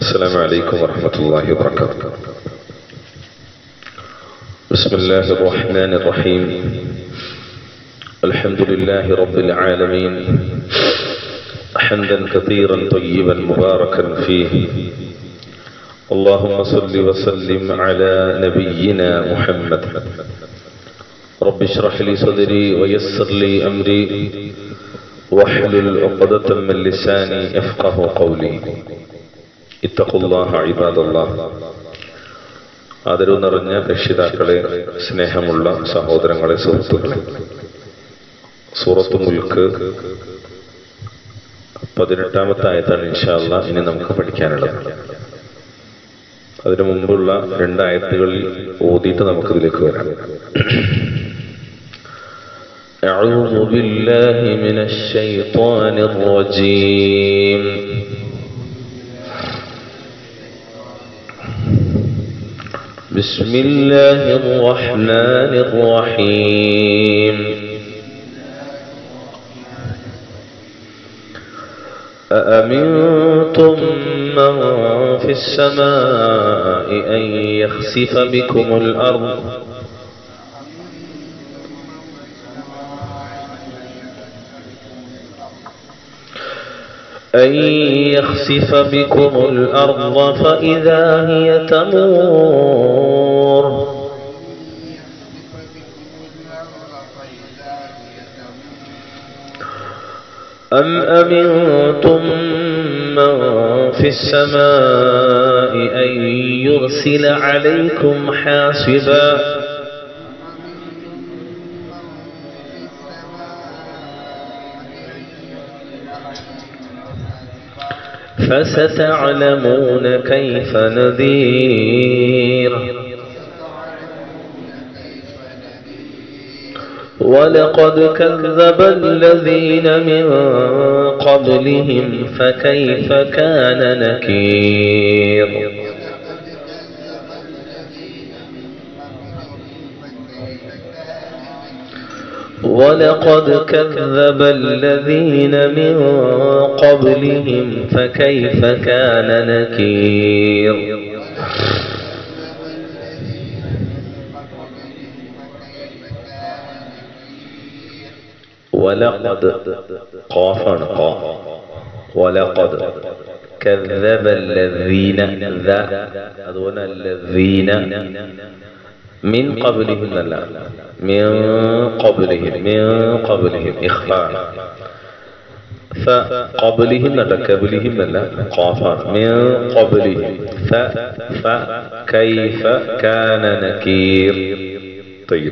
السلام عليكم ورحمة الله وبركاته بسم الله الرحمن الرحيم الحمد لله رب العالمين حمدا كثيرا طيبا مباركا فيه اللهم صل وسلم على نبينا محمد رب اشرح لي صدري ويسر لي أمري واحلل عقدة من لساني يفقه قولي اتقوا الله عباد الله ആദരവ് നിറഞ്ഞ രക്ഷിതാക്കളെ സ്നേഹമുള്ള സഹോദരങ്ങളെ സുഹൃത്തുക്കളെ സൂറത്ത് മുൽക്ക് പതിനെട്ടാമത്തെ ആയത്താണ് ഇൻഷാല്ല ഇനി നമുക്ക് പഠിക്കാനുള്ളത് അതിനു മുമ്പുള്ള രണ്ടായത്തുകളിൽ ഓതിയിട്ട് നമുക്കിതിലേക്ക് വരാം أعوذ بالله من الشيطان الرجيم بسم الله الرحمن الرحيم أأمنتم من في السماء أن يخسف بكم الأرض أن يخسف بكم الأرض فإذا هي تمور أم أمنتم من في السماء أن يرسل عليكم حاصبا فستعلمون كيف نذير ولقد كذب الذين من قبلهم فكيف كان نكير ولقد كذب الذين من قبلهم فكيف كان نكير ولقد قافا قا ولقد كذب الذين ذا أظن الذين من قبلهم لا من قبلهم من قبلهم إخفاء فقبلهم لا قبلهم لا قافا من قبلهم ف فكيف كان نكير طيب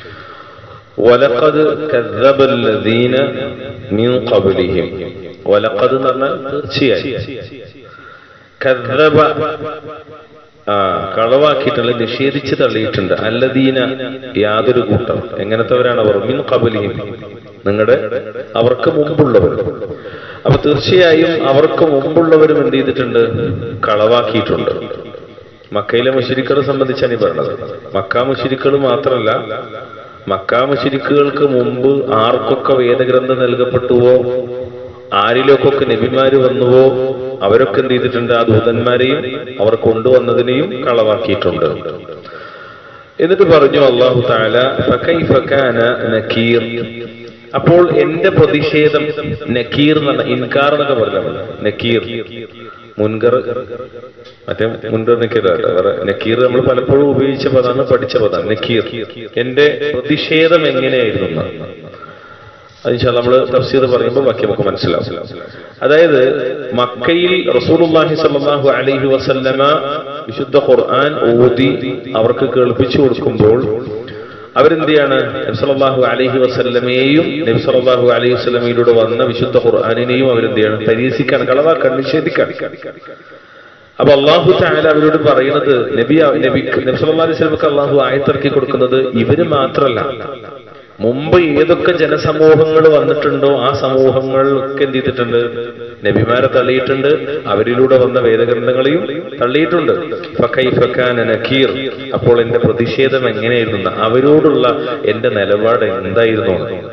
ولقد كذب الذين من قبلهم ولقد نرنا شيء كذب ആ കളവാക്കിയിട്ടുള്ള നിഷേധിച്ച് തള്ളിയിട്ടുണ്ട് അല്ലദീന യാതൊരു കൂട്ടം എങ്ങനത്തെവരാണ് അവർ മിൻ കബലിയും നിങ്ങളുടെ അവർക്ക് മുമ്പുള്ളവർ അപ്പൊ തീർച്ചയായും അവർക്ക് മുമ്പുള്ളവരും എന്ത് ചെയ്തിട്ടുണ്ട് കളവാക്കിയിട്ടുണ്ട് മക്കയിലെ മുഷിരിക്കളെ സംബന്ധിച്ചാണ് ഈ പറഞ്ഞത് മക്ക മുഷിരിക്കൾ മാത്രമല്ല മക്ക മുഷിരിക്കുകൾക്ക് മുമ്പ് ആർക്കൊക്കെ വേദഗ്രന്ഥം നൽകപ്പെട്ടുവോ ആരിലൊക്കെ നബിമാര് വന്നുവോ അവരൊക്കെ എന്ത് ചെയ്തിട്ടുണ്ട് ആ ദൂതന്മാരെയും അവർ കൊണ്ടുവന്നതിനെയും കളവാക്കിയിട്ടുണ്ട് എന്നിട്ട് പറഞ്ഞു അള്ളാഹു താല നക്കീർ അപ്പോൾ എന്റെ പ്രതിഷേധം നക്കീർ എന്നാണ് ഇൻകാർ എന്നൊക്കെ പറഞ്ഞു നക്കീർ മുൻകർ മറ്റേ മുൻകർ നക്കീർ വേറെ നക്കീർ നമ്മൾ പലപ്പോഴും ഉപയോഗിച്ച പദമാണ് പഠിച്ച പദമാണ് നക്കീർ എന്റെ പ്രതിഷേധം എങ്ങനെയായിരുന്നു അത് നമ്മൾ തഫ്സീർ പറയുമ്പോൾ ബാക്കി നമുക്ക് മനസ്സിലാവും അതായത് മക്കയിൽ റസൂലുള്ളാഹി സ്വല്ലല്ലാഹു അലൈഹി വസല്ലമ വിശുദ്ധ ഖുർആൻ ഓതി അവർക്ക് കേൾപ്പിച്ചു കൊടുക്കുമ്പോൾ അവരെന്ത് ചെയ്യാണ് നബി സല്ലല്ലാഹു അലൈഹി വസല്ലമയെയും നബി സല്ലല്ലാഹു അലൈഹി വസല്ലമയിലൂടെ വന്ന വിശുദ്ധ ഖുർആനിനെയും അവരെന്ത് ചെയ്യാണ് പരീക്ഷിക്കാൻ കളവാക്കാൻ നിഷേധിക്കാൻ അപ്പൊ അള്ളാഹു താല അവരോട് പറയുന്നത് നബി നബി നബി സല്ലല്ലാഹു അലൈഹി വസല്ലമക്ക് അള്ളാഹു ആയത്തിറക്കി കൊടുക്കുന്നത് ഇവര് മാത്രല്ല മുമ്പ് ഏതൊക്കെ ജനസമൂഹങ്ങൾ വന്നിട്ടുണ്ടോ ആ സമൂഹങ്ങളൊക്കെ എന്ത് ചെയ്തിട്ടുണ്ട് നബിമാരെ തള്ളിയിട്ടുണ്ട് അവരിലൂടെ വന്ന വേദഗ്രന്ഥങ്ങളെയും തള്ളിയിട്ടുണ്ട് നക്കീർ അപ്പോൾ എന്റെ പ്രതിഷേധം എങ്ങനെയായിരുന്നു അവരോടുള്ള എന്റെ നിലപാട് എന്തായിരുന്നു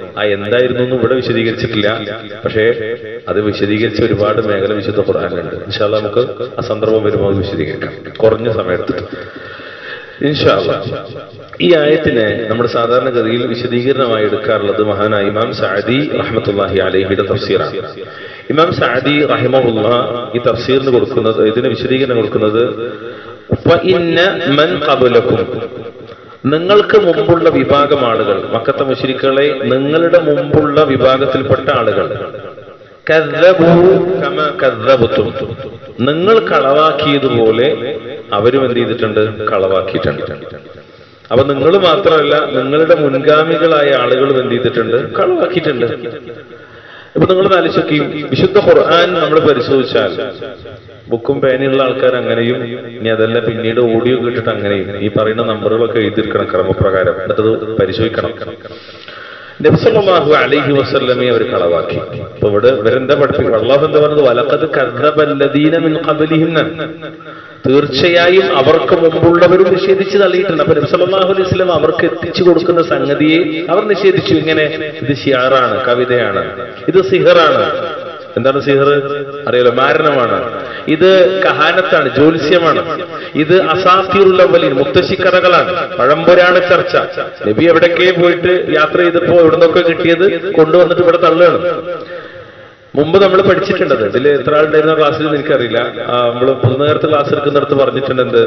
ആ എന്തായിരുന്നു എന്ന് ഇവിടെ വിശദീകരിച്ചിട്ടില്ല പക്ഷേ അത് വിശദീകരിച്ച ഒരുപാട് മേഖല വിശുദ്ധ ഖുർആാനുണ്ട് ഇൻഷാല്ല നമുക്ക് ആ സന്ദർഭം വരുമ്പോൾ അത് വിശദീകരിക്കാം കുറഞ്ഞ സമയത്ത് ഇൻഷാ അല്ലാ. ഈ ആയത്തിനെ നമ്മൾ സാധാരണഗതിയിൽ വിശദീകരണമായി എടുക്കാറുള്ളത് മഹാനായ ഇമാം സഅദി റഹ്മത്തുള്ളാഹി അലൈഹിയുടെ തഫ്സീറാണ് ഇമാം സഅദി റഹിമഹുല്ല ഈ തഫ്സീറിന് കൊടുക്കുന്നത് ഇതിന് വിശദീകരണം കൊടുക്കുന്നത് ഫഇന്ന മൻ ഖബലക്കും നിങ്ങൾക്ക് മുമ്പുള്ള വിഭാഗം ആളുകൾ മക്കത്തെ മുശ്രിക്കുകളെ നിങ്ങളുടെ മുമ്പുള്ള വിഭാഗത്തിൽപ്പെട്ട ആളുകൾ കദ്ദബൂ കമ കദ്ദബത്തും നിങ്ങൾ കളവാക്കിയതുപോലെ അവരും എന്ത് ചെയ്തിട്ടുണ്ട് കളവാക്കിയിട്ടുണ്ട് അപ്പൊ നിങ്ങൾ മാത്രമല്ല നിങ്ങളുടെ മുൻഗാമികളായ ആളുകളും എന്ത് ചെയ്തിട്ടുണ്ട് കളവാക്കിയിട്ടുണ്ട് ഇപ്പൊ നിങ്ങൾ ആലോചിക്കി വിശുദ്ധ ഖുർആൻ നമ്മൾ പരിശോധിച്ചാൽ ബുക്കും പേനയുള്ള ആൾക്കാർ അങ്ങനെയും ഇനി അതല്ല പിന്നീട് ഓഡിയോ കേട്ടിട്ട് അങ്ങനെയും ഈ പറയുന്ന നമ്പറുകളൊക്കെ എഴുതിയിരിക്കണം ക്രമപ്രകാരം എന്നിട്ടത് പരിശോധിക്കണം നബ്സല്ലാഹു അലൈഹി വസല്ലമെ അവർ കളവാക്കി അപ്പൊ ഇവിടെ ഇവരെന്താ പഠിപ്പിക്കുക അള്ളാഹു എന്താ പറഞ്ഞത് വലക്കത് കർണബല്ലദീന മിൻ ഖബലിഹിം തീർച്ചയായും അവർക്ക് മുമ്പുള്ളവരും നിഷേധിച്ച് തള്ളിയിട്ടുണ്ട് അപ്പൊ നബ്സല്ലാഹു അലൈഹി വസല്ലം അവർക്ക് എത്തിച്ചു കൊടുക്കുന്ന സംഗതിയെ അവർ നിഷേധിച്ചു ഇങ്ങനെ ഇത് ഷിയാറാണ് കവിതയാണ് ഇത് സിഹറാണ് എന്താണ് സിഹർ അറിയാലോ മാരണമാണ് ഇത് കഹാനത്താണ് ജ്യോത്സ്യമാണ് ഇത് അസാത്തിയുള്ളവലിൻ മുത്തശ്ശിക്കഥകളാണ് പഴംപുരാണ ചർച്ച നബി എവിടൊക്കെ പോയിട്ട് യാത്ര ചെയ്തപ്പോ എവിടുന്നൊക്കെ കിട്ടിയത് കൊണ്ടുവന്നിട്ട് ഇവിടെ തള്ളുകയാണ് മുമ്പ് നമ്മൾ പഠിച്ചിട്ടുണ്ടത് ഇതിൽ എത്ര ആളുണ്ടായിരുന്ന ക്ലാസ്സിൽ എനിക്കറിയില്ല നമ്മൾ പുതുനേരത്ത് ക്ലാസ് എടുക്കുന്നിടത്ത് പറഞ്ഞിട്ടുണ്ട് എന്ത്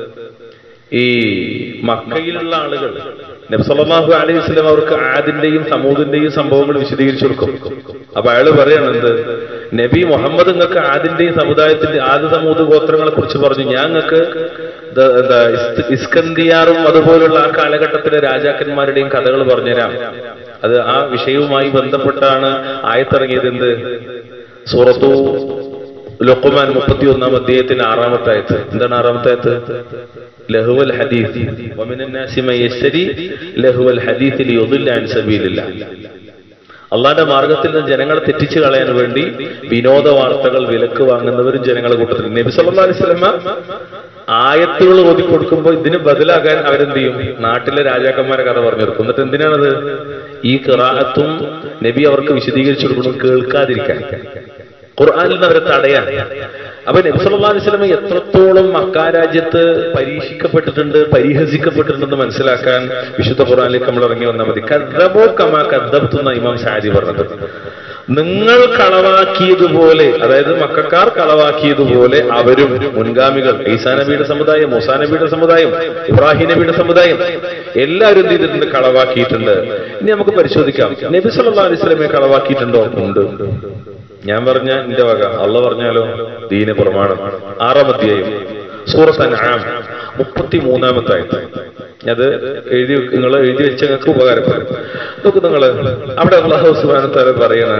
ഈ മക്കയിലുള്ള ആളുകൾ നബ്സല്ലാഹു അലൈഹി വസ്ലം അവർക്ക് ആദിന്റെയും സമൂദിന്റെയും സംഭവങ്ങൾ വിശദീകരിച്ചു കൊടുക്കും അപ്പൊ അയാള് പറയണത് നബി മുഹമ്മദ് നിങ്ങൾക്ക് ആദിന്റെയും സമുദായത്തിന്റെ ആദ്യ സമൂഹ ഗോത്രങ്ങളെ കുറിച്ച് പറഞ്ഞു ഞാൻ നിങ്ങൾക്ക് ഇത് എന്താ ഇസ്- ഇസ്കന്ദിയാറും അതുപോലുള്ള ആ കാലഘട്ടത്തിലെ രാജാക്കന്മാരുടെയും കഥകൾ പറഞ്ഞുതരാം അത് ആ വിഷയവുമായി ബന്ധപ്പെട്ടാണ് ആയത്തിറങ്ങിയത് എന്ത് സൂറത്തു ലുക്കുമാൻ മുപ്പത്തി ഒന്നാം അധ്യായത്തിന്റെ ആറാമത്തെ ആയത്ത് എന്താണ് ആറാമത്തെ ആയത്ത് ലഹുവൽ ഹദീസ് വമിനൻ നാസി മൻ യശ്തരി ലഹുവൽ ഹദീസ് ലിയുദില്ല അൻ സബീലില്ലാ അള്ളാന്റെ മാർഗത്തിൽ നിന്ന് ജനങ്ങളെ തെറ്റിച്ചു കളയാൻ വേണ്ടി വിനോദ വാർത്തകൾ വിലക്ക് വാങ്ങുന്നവരും ജനങ്ങളെ കൂട്ടത്തിൽ നബി സല്ലല്ലാഹു അലൈഹി വസല്ലമ ആയത്തുകൾ ഓതി കൊടുക്കുമ്പോൾ ഇതിന് ബദലാകാൻ അവരെന്ത് ചെയ്യും നാട്ടിലെ രാജാക്കന്മാരെ കഥ പറഞ്ഞു കൊടുക്കും എന്നിട്ട് എന്തിനാണത് ഈ ഖിറാഅത്തും നബി അവർക്ക് വിശദീകരിച്ചു കൊടുക്കണം കേൾക്കാതിരിക്കാൻ ഖുർആനിൽ നിന്ന് അവരെ തടയാൻ അപ്പൊ നബി സല്ലല്ലാഹു അലൈഹി വസല്ലം എത്രത്തോളം മക്കാ രാജ്യത്ത് പരീക്ഷിക്കപ്പെട്ടിട്ടുണ്ട് പരിഹസിക്കപ്പെട്ടിട്ടുണ്ടെന്ന് മനസ്സിലാക്കാൻ വിശുദ്ധ ഖുർആനിലേക്ക് നമ്മൾ ഇറങ്ങി വന്നാൽ മതി കദ്ദബോ കമാ കദ്ദബ്തു എന്ന ഇമാം ഷാജി പറഞ്ഞത് നിങ്ങൾ കളവാക്കിയതുപോലെ അതായത് മക്കാർ കളവാക്കിയതുപോലെ അവരും മുൻഗാമികൾ ഈസാ നബിയുടെ സമുദായം മൂസാ നബിയുടെ സമുദായം ഇബ്രാഹിം നബിയുടെ സമുദായം എല്ലാവരും എന്ത് ചെയ്തിട്ടുണ്ട് കളവാക്കിയിട്ടുണ്ട് ഇനി നമുക്ക് പരിശോധിക്കാം നബി സല്ലല്ലാഹു അലൈഹി വസല്ലമയെ കളവാക്കിയിട്ടുണ്ടോ ഉണ്ട് ഞാൻ പറഞ്ഞ എന്റെ വക അള്ള പറഞ്ഞാലോ ദീന പ്രമാണം ആറാം അധ്യായം സൂറത്ത് അൻആം മുപ്പത്തി മൂന്നാമത്തെ ആയത്ത് അത് എഴുതി നിങ്ങൾ എഴുതി വെച്ച നിങ്ങൾക്ക് ഉപകാരപ്പെടും നോക്ക് നിങ്ങൾ അവിടെ അള്ളാഹു സുബ്ഹാനഹു വ തആല പറയണ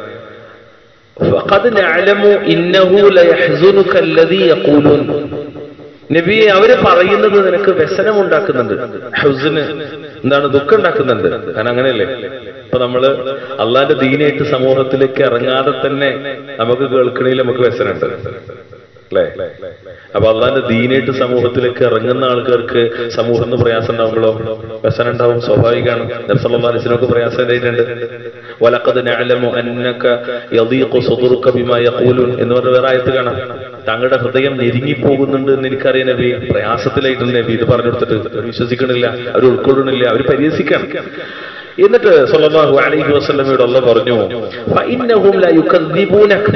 فقد نعلم إنه ليحزنك الذي يقولون നബിയെ അവര് പറയുന്നത് നിനക്ക് വ്യസനം ഉണ്ടാക്കുന്നുണ്ട് ഹൗസിന് എന്താണ് ദുഃഖം ഉണ്ടാക്കുന്നുണ്ട് കാരണം അങ്ങനെയല്ലേ ഇപ്പൊ നമ്മള് അള്ളാന്റെ ദീനായിട്ട് സമൂഹത്തിലേക്ക് ഇറങ്ങാതെ തന്നെ നമുക്ക് കേൾക്കണേൽ നമുക്ക് വ്യസനമുണ്ട് അല്ലേ അപ്പൊ അള്ളാന്റെ ദീനായിട്ട് സമൂഹത്തിലേക്ക് ഇറങ്ങുന്ന ആൾക്കാർക്ക് സമൂഹം എന്ന് പ്രയാസം ഉണ്ടാവുമ്പോഴോ വ്യസനം ഉണ്ടാവും സ്വാഭാവികമാണ് നബ്സല്ലാസ്ലിനൊക്കെ പ്രയാസം ഉണ്ടായിട്ടുണ്ട് വലക്കത് നഅലമു അന്നക യദീഖു സുദുറുക ബിമാ യഖൂലുൻ എന്ന് പറഞ്ഞ വേറെ ആയത്ത് കാണാം താങ്കളുടെ ഹൃദയം ഞെരുങ്ങി പോകുന്നുണ്ട് എന്ന് എനിക്കറിയാം നബി പ്രയാസത്തിലായിട്ടുണ്ട് നബി ഇത് പറഞ്ഞു കൊടുത്തിട്ട് അവർ വിശ്വസിക്കണില്ല അവർ ഉൾക്കൊള്ളണില്ല അവർ പരിഹസിക്കണം എന്നിട്ട് സല്ലല്ലാഹു അലൈഹി വസല്ലമയോട് അള്ളാഹ് പറഞ്ഞു ഫഇന്നഹും ലാ യുകദ്ദിബൂനക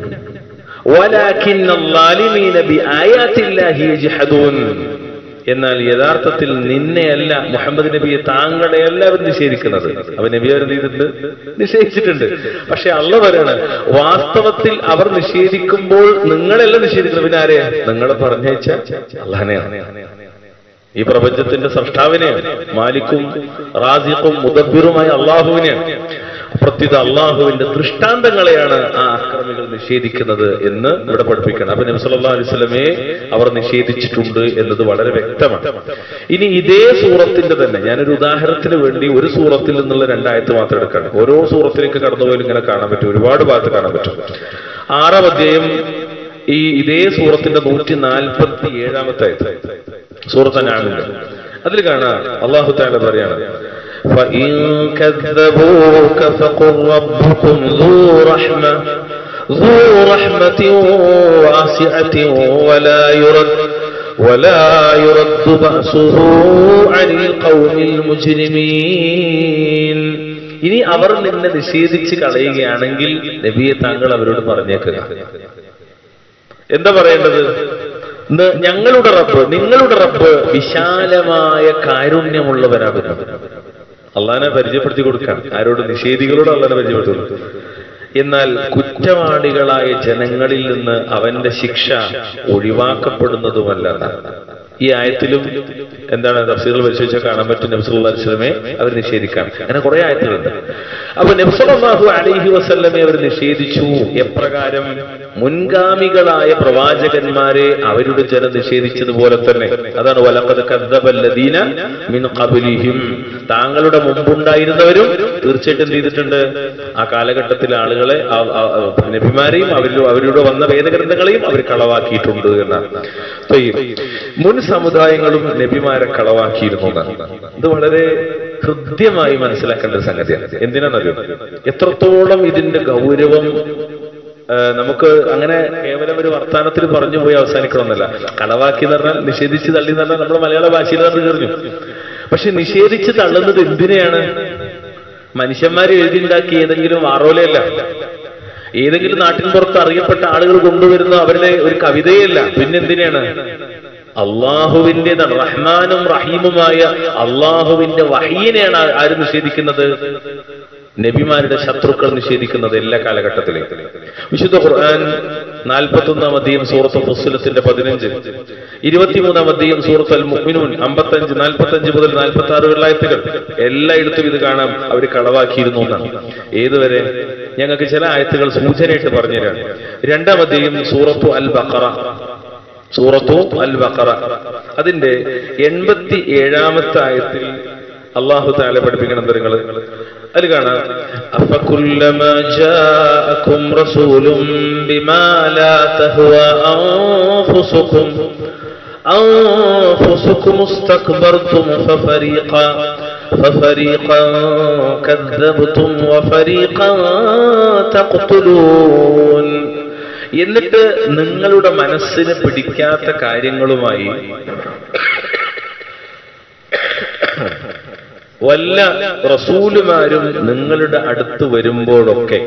വലാകിന്ന الظالمين بآيات الله يجحدون എന്നാൽ യഥാർത്ഥത്തിൽ നിന്നെയല്ല മുഹമ്മദ് നബിയെ താങ്കളെ എല്ലാവരും നിഷേധിക്കുന്നത് അവൻ നബി അവർ ചെയ്തിട്ടുണ്ട് നിഷേധിച്ചിട്ടുണ്ട് പക്ഷെ അള്ള പറയാണ് വാസ്തവത്തിൽ അവർ നിഷേധിക്കുമ്പോൾ നിങ്ങളെല്ലാം നിഷേധിക്കുന്നത് പിന്നെ ആരെയാ നിങ്ങളെ പറഞ്ഞയച്ച അള്ളാനെയാണ് ഈ പ്രപഞ്ചത്തിന്റെ സൃഷ്ടാവിനെയാണ് മാലിക്കും റാസിഖും മുദബിറുമായ അള്ളാഹുവിനെയാണ് പ്രത്യുത അള്ളാഹുവിന്റെ ദൃഷ്ടാന്തങ്ങളെയാണ് ആ അക്രമികൾ നിഷേധിക്കുന്നത് എന്ന് ഇവിടെ പഠിപ്പിക്കണം അപ്പൊ നബി സല്ലല്ലാഹു അലൈഹി വസല്ലമയെ അവർ നിഷേധിച്ചിട്ടുണ്ട് എന്നത് വളരെ വ്യക്തമാണ് ഇനി ഇതേ സൂറത്തിന്റെ തന്നെ ഞാനൊരു ഉദാഹരണത്തിന് വേണ്ടി ഒരു സൂറത്തിൽ നിന്നുള്ള രണ്ടായത്ത് മാത്രം എടുക്കണം ഓരോ സൂറത്തിലേക്ക് കടന്നുപോയാലും ഇങ്ങനെ കാണാൻ പറ്റും ഒരുപാട് ഭാഗത്ത് കാണാൻ പറ്റും ആറാം അധ്യായം ഈ ഇതേ സൂറത്തിന്റെ നൂറ്റി നാൽപ്പത്തി ഏഴാമത്തെ ആയത്ത് സൂറത്ത് അനാമിന്റെ അതിൽ കാണാം അള്ളാഹു താല പറയാണ് فإن كذبوك فقل ربكم ذو رحمة ذو رحمة واسعة ولا يرد ولا يرد بأسه عن القوم المجرمين ഇനി അവർ നിന്നെ നിഷേധിച്ച് കളയുകയാണെങ്കിൽ നബിയെ താങ്കൾ അവരോട് പറഞ്ഞേക്കുക എന്താ പറയേണ്ടത് ന- ഞങ്ങളുടെ റബ്ബ് നിങ്ങളുടെ റബ്ബ് വിശാലമായ കാരുണ്യമുള്ളവരാകുന്നു അള്ളാനെ പരിചയപ്പെടുത്തി കൊടുക്കാം ആരോട് നിഷേധികളോട് അള്ളാനെ പരിചയപ്പെടുത്തി കൊടുക്കും എന്നാൽ കുറ്റവാളികളായ ജനങ്ങളിൽ നിന്ന് അവന്റെ ശിക്ഷ ഒഴിവാക്കപ്പെടുന്നതുമല്ല ഈ ആയത്തിലും എന്താണ് തഫ്സീറുകൾ പരിശോധിച്ചാൽ കാണാൻ പറ്റും നബ്സുല്ലാ വസ്ലമെ അവർ നിഷേധിക്കാം അങ്ങനെ കുറെ ആയത്തുകളുണ്ട് അപ്പൊ നബ്സലാഹു അലൈഹി വസല്ലമെ അവർ നിഷേധിച്ചു എപ്രകാരം മുൻഗാമികളായ പ്രവാചകന്മാരെ അവരുടെ ജനം നിഷേധിച്ചതുപോലെ തന്നെ അതാണ് വലക്കത് കദ്ദബല്ലദീന മിൻ ഖബ്ലിഹിം താങ്കളുടെ മുമ്പുണ്ടായിരുന്നവരും തീർച്ചയായിട്ടും എന്ത് ചെയ്തിട്ടുണ്ട് ആ കാലഘട്ടത്തിലെ ആളുകളെ ആ- ആ- ആ നബിമാരെയും അവരിൽ അവരുടെ വന്ന വേദഗ്രന്ഥങ്ങളെയും അവർ കളവാക്കിയിട്ടുണ്ട് എന്നാണ് അപ്പൊ ഈ മുൻ സമുദായങ്ങളും നബിമാരെ കളവാക്കിയിരുന്നു എന്നാണ് ഇത് വളരെ ഹൃദ്യമായി മനസ്സിലാക്കേണ്ട ഒരു സംഗതിയാണ് എന്തിനാണെന്നറിയോ എത്രത്തോളം ഇതിന്റെ ഗൗരവം ആ, നമുക്ക് അങ്ങനെ കേവലം ഒരു വർത്താനത്തിൽ പറഞ്ഞു പോയി അവസാനിക്കണമെന്നല്ല കളവാക്കി എന്ന് പറഞ്ഞാൽ നിഷേധിച്ച് തള്ളി എന്ന് പറഞ്ഞാൽ നമ്മുടെ മലയാള ഭാഷയിൽ അത് തീർന്നു പക്ഷെ നിഷേധിച്ച് തള്ളുന്നത് എന്തിനെയാണ് മനുഷ്യന്മാർ എഴുതിണ്ടാക്കിയ ഏതെങ്കിലും വാറോലയല്ല ഏതെങ്കിലും നാട്ടിൻ പുറത്ത് അറിയപ്പെട്ട ആളുകൾ കൊണ്ടുവരുന്ന അവരുടെ ഒരു കവിതയല്ല പിന്നെന്തിനാണ് അള്ളാഹുവിൻ്റെതാണ് റഹ്മാനും റഹീമുമായ അള്ളാഹുവിന്റെ വഹീനെയാണ് ആ- ആര് നിഷേധിക്കുന്നത് നബിമാരുടെ ശത്രുക്കൾ നിഷേധിക്കുന്നത് എല്ലാ കാലഘട്ടത്തിലും വിശുദ്ധ ഖുർആൻ നാൽപ്പത്തൊന്നാം അധ്യയം സൂറത്ത് ഫുസ്ലത്തിന്റെ പതിനഞ്ച് ഇരുപത്തിമൂന്നാം അധ്യയം സൂറത്ത് അൽ മുഅ്മിനൂൻ അമ്പത്തഞ്ച് നാൽപ്പത്തഞ്ച് മുതൽ നാൽപ്പത്തി ആറ് വെള്ളായത്തുകൾ എല്ലായിടത്തും ഇത് കാണാം അവർ കളവാക്കിയിരുന്നു എന്നാണ് ഏതുവരെ ഞങ്ങൾക്ക് ചില ആയത്തുകൾ സൂചനയായിട്ട് പറഞ്ഞുതരാണ് രണ്ടാം അധ്യയം സൂറത്തു അൽ ബഖറ സൂറത്തു അൽ ബഖറ അതിന്റെ എൺപത്തി ഏഴാമത്തെ ആയത്തിൽ അള്ളാഹു താല പഠിപ്പിക്കണം നിങ്ങൾ അതിൽ കാണാം അഫകുല്ലമാ ജാഅകും റസൂലും ബിമാ ലാ തഹ്വ അൻഫുസുകും أنفسكم استكبرتم ففريقا ففريقا كذبتم وفريقا تقتلون എന്നിട്ട് നിങ്ങളുടെ മനസ്സിന് പിടിക്കാത്ത കാര്യങ്ങളുമായി വല്ല റസൂലുമാരും നിങ്ങളുടെ അടുത്ത് വരുമ്പോഴൊക്കെ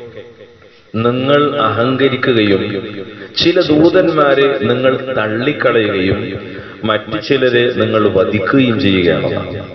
നിങ്ങൾ അഹങ്കരിക്കുകയും ചില ദൂതന്മാരെ നിങ്ങൾ തള്ളിക്കളയുകയും മറ്റു ചിലരെ നിങ്ങൾ വധിക്കുകയും ചെയ്യുകയാണ്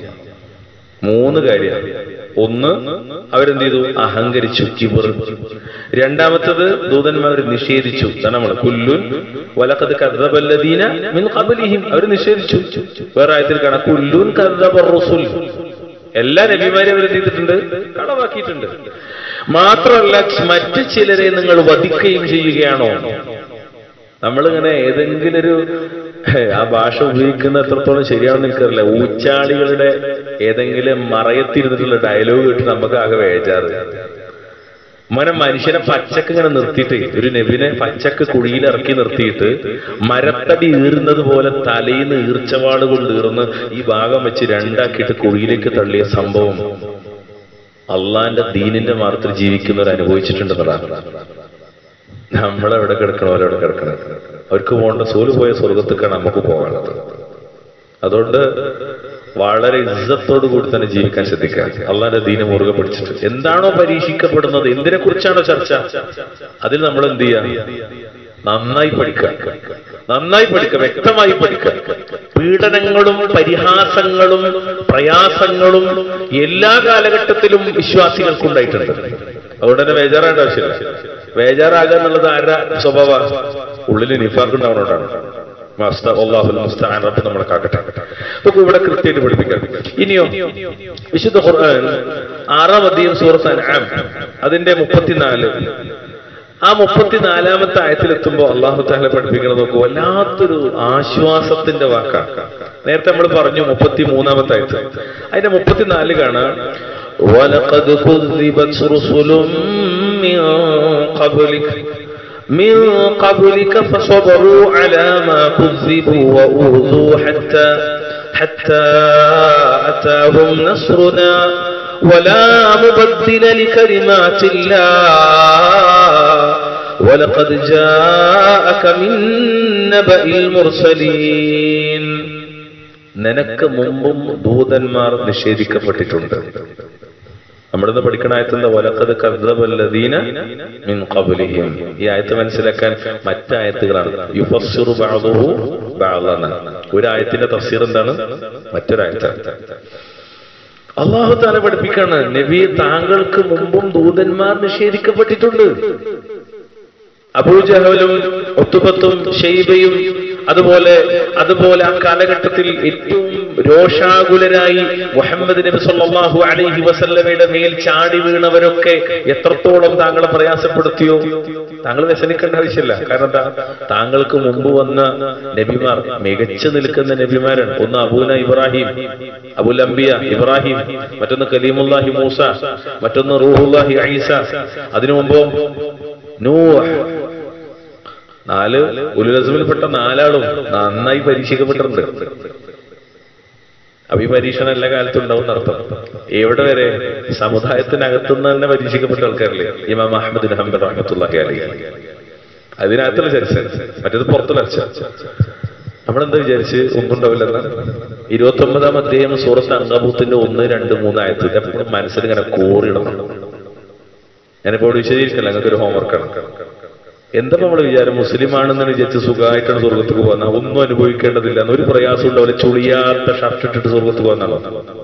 മൂന്ന് കാര്യം ഒന്ന് അവരെന്ത് ചെയ്തു അഹങ്കരിച്ചു കിബർ രണ്ടാമത്തത് ദൂതന്മാർ നിഷേധിച്ചു ഇതാണ് നമ്മൾ കുല്ലുൻ വലക്കത് കർദബല്ലദീന മിൻ ഖബലിഹിം അവർ നിഷേധിച്ചു വേറെ ആയത്തിൽ കാണാം കുല്ലുൻ കർദബർ റസൂൽ എല്ലാ നബിമാരെയും അവർ എന്ത് ചെയ്തിട്ടുണ്ട് കളവാക്കിയിട്ടുണ്ട് മാത്രമല്ല മറ്റു ചിലരെ നിങ്ങൾ വധിക്കുകയും ചെയ്യുകയാണോ നമ്മളിങ്ങനെ ഏതെങ്കിലും ഒരു ആ ഭാഷ ഉപയോഗിക്കുന്ന എത്രത്തോളം ശരിയാണെന്ന് എനിക്കറിയില്ല ഊച്ചാളികളുടെ ഏതെങ്കിലും മറയത്തിരുന്നിട്ടുള്ള ഡയലോഗ് കേട്ട് നമുക്ക് ആകെ വേജാറ് മന മനുഷ്യനെ പച്ചക്ക് ഇങ്ങനെ നിർത്തിയിട്ട് ഒരു നബിനെ പച്ചക്ക് കുഴിയിൽ ഇറക്കി നിർത്തിയിട്ട് മരത്തടി ഈറുന്നത് പോലെ തലയിന്ന് ഈർച്ചവാട് കൊണ്ട് ഈർന്ന് ഈ ഭാഗം വെച്ച് രണ്ടാക്കിയിട്ട് കുഴിയിലേക്ക് തള്ളിയ സംഭവം അള്ളാന്റെ ദീനിന്റെ മാർത്തിൽ ജീവിക്കുന്നവർ അനുഭവിച്ചിട്ടുണ്ടെന്നതാണ് നമ്മളെവിടെ കിടക്കണം അവരെവിടെ കിടക്കണം അവർക്ക് പോകേണ്ട സൂല് പോയ സ്വർഗത്തേക്കാണ് നമുക്ക് പോകേണ്ടത് അതുകൊണ്ട് വളരെ ഇജ്ജത്തോടു കൂടി തന്നെ ജീവിക്കാൻ ശ്രദ്ധിക്കുക അള്ളാന്റെ ദീന മുറുകെ പിടിച്ചിട്ട് എന്താണോ പരീക്ഷിക്കപ്പെടുന്നത് എന്തിനെ കുറിച്ചാണോ ചർച്ച അതിൽ നമ്മൾ എന്ത് ചെയ്യാം നന്നായി പഠിക്കുക നന്നായി പഠിക്കുക വ്യക്തമായി പഠിക്കുക പീഡനങ്ങളും പരിഹാസങ്ങളും പ്രയാസങ്ങളും എല്ലാ കാലഘട്ടത്തിലും വിശ്വാസികൾക്കുണ്ടായിട്ടുണ്ട് അതുകൊണ്ട് തന്നെ ബേജാറായിട്ട് ആവശ്യമില്ല ബേജാറാകുക എന്നുള്ളത് ആരുടെ സ്വഭാവ ഉള്ളിൽ നിഫാക്ക് ഉണ്ടാവുന്നതുകൊണ്ടാണ് മാസ്ത അള്ളാഹുൽ മുസ്തആൻ റബ്ബ് നമ്മളെ കാക്കട്ടെ നമുക്ക് ഇവിടെ കൃത്യമായിട്ട് പഠിപ്പിക്കാം ഇനിയോ വിശുദ്ധ ഖുർആൻ ആറാം അധ്യയം സൂറത്ത് അൻആം അതിന്റെ മുപ്പത്തിനാല് ആ മുപ്പത്തിനാലാമത്തെ ആയത്തിലെത്തുമ്പോൾ അള്ളാഹു താല പഠിപ്പിക്കണം നോക്കൂ വല്ലാത്തൊരു ആശ്വാസത്തിന്റെ വാക്കാണ് നേരത്തെ നമ്മൾ പറഞ്ഞു മുപ്പത്തി മൂന്നാമത്തെ ആയത്ത് അതിന്റെ മുപ്പത്തിനാല് കാണാം ولقد كذبت رسل من قبلك من قبلك فصبروا على ما كذبوا وأوذوا حتى حتى أتاهم نصرنا ولا مبدل لكلمات الله ولقد جاءك من نبأ المرسلين നിനക്ക് മുമ്പും ദൂതന്മാർ നിഷേധിക്കപ്പെട്ടിട്ടുണ്ട് നമ്മളിന്ന് പഠിക്കണ ആയത്തിന്റെ വലക്കത് കർദ്ദബല്ലദീന മിൻ ഖബ്ലിഹിം ഈ ആയത്ത് മനസ്സിലാക്കാൻ മറ്റായത്തുകളാണ് യുഫസ്സിറു ബഅദുഹു ബഅദന ഒരു ആയത്തിന്റെ തഫ്സീർ എന്താണ് മറ്റൊരായത്താണ് അള്ളാഹു താല പഠിപ്പിക്കാണ് നബി താങ്കൾക്ക് മുമ്പും ദൂതന്മാർ നിഷേധിക്കപ്പെട്ടിട്ടുണ്ട് അബൂജഹലും ഒത്തുപത്തും ഷെയ്ബയും അതുപോലെ അതുപോലെ ആ കാലഘട്ടത്തിൽ ഏറ്റവും രോഷാകുലരായി മുഹമ്മദ് നബി സല്ലല്ലാഹു അലൈഹി വസല്ലമയുടെ മേൽ ചാടി വീണവരൊക്കെ എത്രത്തോളം താങ്കളെ പ്രയാസപ്പെടുത്തിയോ താങ്കൾ വ്യസനിക്കേണ്ട ആവശ്യമില്ല കാരണം എന്താ താങ്കൾക്ക് മുമ്പ് വന്ന നബിമാർ മികച്ചു നിൽക്കുന്ന നബിമാരാണ് ഒന്ന് അബൂന ഇബ്രാഹിം അബുൽ അംബിയ ഇബ്രാഹിം മറ്റൊന്ന് കലീമുല്ലാഹി മൂസ മറ്റൊന്ന് റൂഹുല്ലാഹി ഐസ അതിനു മുമ്പോ നൂഹ് നാല് ഉലുലസമിൽപ്പെട്ട നാലാളും നന്നായി പരീക്ഷിക്കപ്പെട്ടിട്ടുണ്ട് അപ്പൊ ഈ പരീക്ഷണം എല്ലാ കാലത്തും ഉണ്ടാവും അർത്ഥം എവിടെ വരെ സമുദായത്തിനകത്തുനിന്ന് തന്നെ പരീക്ഷിക്കപ്പെട്ട ആൾക്കാരില്ലേ ഇമാം അഹമ്മദ് ഹംബർ റഹ്മത്തുള്ളാഹി അലൈഹി അതിനകത്തുള്ള ചർച്ച മറ്റേത് പുറത്തുള്ള ചർച്ച നമ്മളെന്താ വിചാരിച്ച് ഒന്നും ഉണ്ടാവില്ലെന്ന് ഇരുപത്തി ഒമ്പതാം അധ്യായം സൂറത്ത് അങ്കബൂത്തിന്റെ ഒന്ന് രണ്ട് മൂന്ന് ആയത്ത് എപ്പോഴും മനസ്സിൽ ഇങ്ങനെ കോറിയിടണം ഞാനിപ്പോൾ വിശദീകരിക്കില്ല ഞങ്ങൾക്ക് ഒരു ഹോംവർക്കാണ് എന്താ നമ്മൾ വിചാരം മുസ്ലിം ആണെന്ന് വിചാരിച്ച് സുഖമായിട്ടാണ് സ്വർഗത്തേക്ക് പോകുന്ന ഒന്നും അനുഭവിക്കേണ്ടതില്ല ഒരു പ്രയാസം ഉണ്ടാവില്ല ചുളിയാത്ത ഷർട്ട് ഇട്ടിട്ട് സ്വർഗത്ത് പോകുന്നതാണോ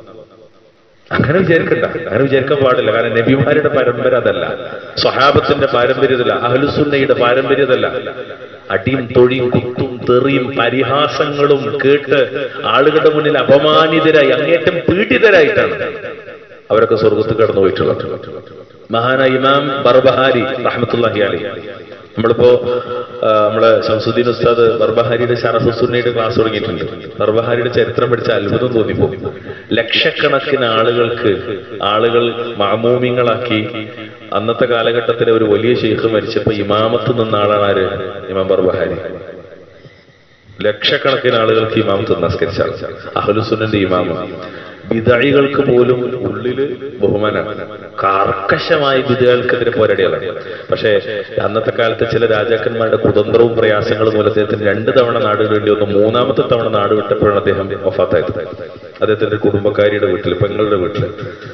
അങ്ങനെ വിചാരിക്കണ്ട അങ്ങനെ വിചാരിക്കാൻ പാടില്ല കാരണം നബിമാരുടെ പരമ്പര അതല്ല സ്വഹാബത്തിന്റെ പാരമ്പര്യതല്ല അഹ്ലുസുന്നയുടെ പാരമ്പര്യതല്ല അടിയും തൊഴിയും കുത്തും തെറിയും പരിഹാസങ്ങളും കേട്ട് ആളുകളുടെ മുന്നിൽ അപമാനിതരായി അങ്ങേറ്റം പീഡിതരായിട്ടാണ് അവരൊക്കെ സ്വർഗത്ത് കടന്നു പോയിട്ടുള്ളത് മഹാന ഇമാം ബർബഹാരി റഹ്മത്തുള്ളാഹി അലൈഹി നമ്മളിപ്പോ ആ, നമ്മളെ ശംസുദ്ദീൻ ഉസ്താദ് ബർബഹാരിയുടെ ഷറഫുസുന്നയുടെ ക്ലാസ് തുടങ്ങിയിട്ടുണ്ട് ബർബഹാരിയുടെ ചരിത്രം പഠിച്ച അത്ഭുതം തോന്നിപ്പോകും ലക്ഷക്കണക്കിന് ആളുകൾക്ക് ആളുകൾ മാമൂമിങ്ങളാക്കി അന്നത്തെ കാലഘട്ടത്തിലെ ഒരു വലിയ ഷെയ്ഖ് മരിച്ചപ്പോ ഇമാമത്ത് നിന്ന ആളാണ് ആര് ഇമാം ബർബഹാരി ലക്ഷക്കണക്കിന് ആളുകൾക്ക് ഇമാമത്ത് നമസ്കരിച്ച ആൾ അഹ്ലുസുന്നന്റെ ഇമാമ വിദായികൾക്ക് പോലും ഉള്ളില് ബഹുമാനാണ് കർക്കശമായ വിധകൾക്കെതിരെ പോരാടിയതാണ് പക്ഷേ അന്നത്തെ കാലത്ത് ചില രാജാക്കന്മാരുടെ കുതന്ത്രവും പ്രയാസങ്ങളും മൂലം അദ്ദേഹത്തിന് രണ്ട് തവണ നാട് വേണ്ടി വന്നു മൂന്നാമത്തെ തവണ നാട് വിട്ടപ്പോഴാണ് അദ്ദേഹം വഫാത്തായത് അദ്ദേഹത്തിന്റെ കുടുംബക്കാരിയുടെ വീട്ടിൽ പെങ്ങളുടെ വീട്ടിൽ